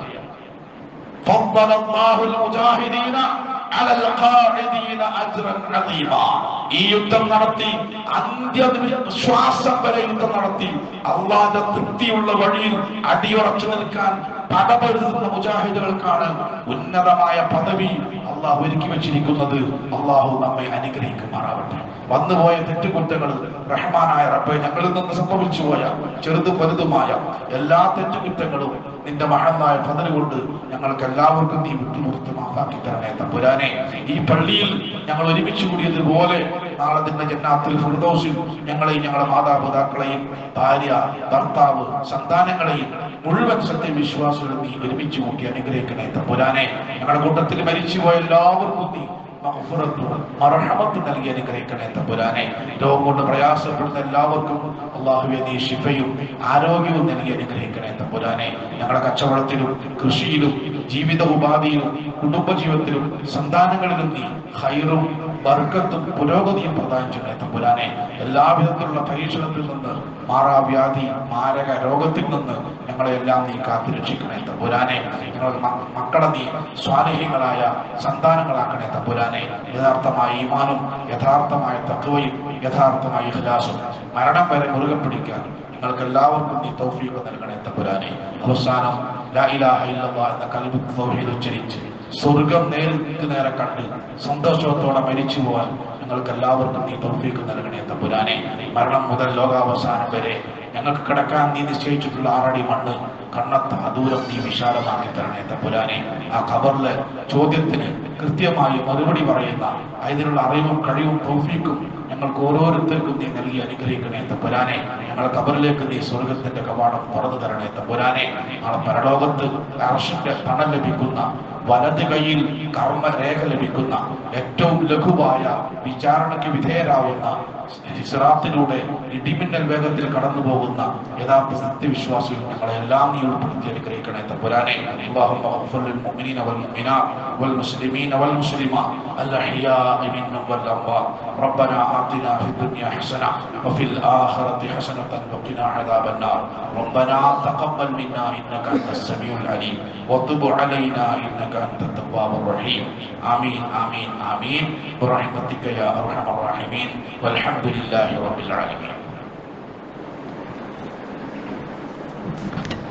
فضل الله المجاهدين على القاعدين اجرا عظيما ഈ യുദ്ധം നടത്തി അന്ത്യ ശ്വാസം വരെ യുദ്ധം നടത്തി അള്ളാന്റെ തൃപ്തിയുള്ള വഴിയിൽ അടിയുറച്ചു നിൽക്കാൻ പടപൊരുതുന്ന മുജാഹിദുകൾക്കാണ് ഉന്നതമായ പദവി അള്ളാഹു ഒരുക്കി വെച്ചിരിക്കുന്നത് അള്ളാഹു നമ്മെ അനുഗ്രഹിക്കുമാറാവട്ടെ വന്നുപോയ തെറ്റുകുറ്റങ്ങൾ റഹ്മാനായ റബ്ബെ ഞങ്ങളിൽ നിന്ന് സംഭവിച്ചു പോയ ചെറുതും വലുതുമായ എല്ലാ തെറ്റുകുറ്റങ്ങളും നിന്റെ മഹന്നായ പദവി കൊണ്ട് ഞങ്ങൾക്ക് എല്ലാവർക്കും നീ വിട്ടുപുറത്ത് മാഫാക്കി തരണേ തമ്പുരാനെ ഈ പള്ളിയിൽ ഞങ്ങൾ ഒരുമിച്ച് കൂടിയതുപോലെ നാളെ നിന്റെ ജന്നാത്തിൽ ഫിർദൗസിൽ ഞങ്ങളെയും ഞങ്ങളുടെ മാതാപിതാക്കളെയും ഭാര്യ ഭർത്താവ് സന്താനങ്ങളെയും മുഴുവൻ സത്യവിശ്വാസികളും നീ ഒരുമിച്ച് കൂട്ടി അനുഗ്രഹിക്കണേ തമ്പുരാനെ ഞങ്ങളുടെ കൂട്ടത്തിൽ മരിച്ചുപോയ എല്ലാവർക്കും നീ മഗ്ഫിറത്തും മർഹമത്തും നൽകി അനുഗ്രഹിക്കണേ തമ്പുരാനെ രോഗം കൊണ്ട് പ്രയാസപ്പെടുന്ന എല്ലാവർക്കും അള്ളാഹുവെ നീ ശിഫയും ആരോഗ്യവും നൽകി അനുഗ്രഹിക്കണേ തമ്പുരാനെ ഞങ്ങളുടെ കച്ചവടത്തിലും കൃഷിയിലും ജീവിത ഉപാധിയിലും കുടുംബജീവിതത്തിലും സന്താനങ്ങളിലും നീ ഹൈറും വർക്കത്തും പുരോഗതിയും പ്രദാനം ചെയ്യണേ തമ്പുരാനെ എല്ലാവിധത്തിലുള്ള പരീക്ഷണത്തിൽ നിന്ന് മാറാവ്യാധി മാരക രോഗത്തിൽ നിന്ന് ഞങ്ങളെ എല്ലാം നീ കാത്തുരക്ഷിക്കണേ തമ്പുരാനെ ഞങ്ങൾ മ- മക്കളെ നീ സ്വാലിഹ്യങ്ങളായ സന്താനങ്ങളാക്കണേ തമ്പുരാനെ യഥാർത്ഥമായ ഈമാനും യഥാർത്ഥമായ തത്വയും യഥാർത്ഥമായ ഇഖ്ലാസും മരണം വരെ മുറുകെ പിടിക്കാൻ നിങ്ങൾക്ക് എല്ലാവർക്കും നീ തൗഫീഖ് നൽകണേ തമ്പുരാനെ അവസാനം ലാ ഇലാഹ ഇല്ലല്ലാഹ് എന്ന കൽബ് തൗഹീദ് ഉച്ചരിച്ച് സ്വർഗം നേരിട്ട് നേരെ കണ്ട് സന്തോഷത്തോടെ മരിച്ചു പോവാൻ നിങ്ങൾക്ക് എല്ലാവർക്കും നീ തൗഫീഖ് നൽകണേ തമ്പുരാനെ മരണം മുതൽ ലോകാവസാനം വരെ ഞങ്ങൾക്ക് കിടക്കാൻ നീ നിശ്ചയിച്ചിട്ടുള്ള ആറടി മണ്ണ് കണ്ണത്ത ദൂരം നീ വിശാലമാക്കി തരണേ തമ്പുരാനെ ആ ഖബറിലെ ചോദ്യത്തിന് കൃത്യമായി മറുപടി പറയുന്ന അതിനുള്ള അറിവും കഴിവും തൗഫീഖും ഞങ്ങൾക്ക് ഓരോരുത്തർക്കും നീ നൽകി അനുഗ്രഹിക്കണേ തമ്പുരാനെ ഞങ്ങളെ കബറിലേക്ക് നീ സ്വർഗത്തിന്റെ കവാടം തുറന്നു തരണേ തമ്പുരാനെ നാളെ പരലോകത്ത് അർഷിന്റെ പണം ലഭിക്കുന്ന വലത് കൈയിൽ കർമ്മരേഖ ലഭിക്കുന്ന ഏറ്റവും ലഘുവായ വിചാരണയ്ക്ക് വിധേയരാവുന്ന സിറാത്തിലൂടെ ഇടിമിന്നൽ വേഗത്തിൽ കടന്നു പോകുന്ന യഥാർത്ഥ സത്യവിശ്വാസികൾ ഞങ്ങളെ എല്ലാം നീ ഉൾപ്പെടുത്തി അനുഗ്രഹിക്കണേ തമ്പുരാനെ اللهم اغفر للمؤمنين والمؤمنات والمسلمين والمسلمات الأحياء منهم والأموات ربنا آتنا في الدنيا حسنة وفي الآخرة حسنة وقنا عذاب النار ربنا تقبل منا إنك أنت السميع العليم وتب علينا إنك أنت التواب الرحيم آمين آمين آمين برحمتك يا أرحم الراحمين والحمد لله رب العالمين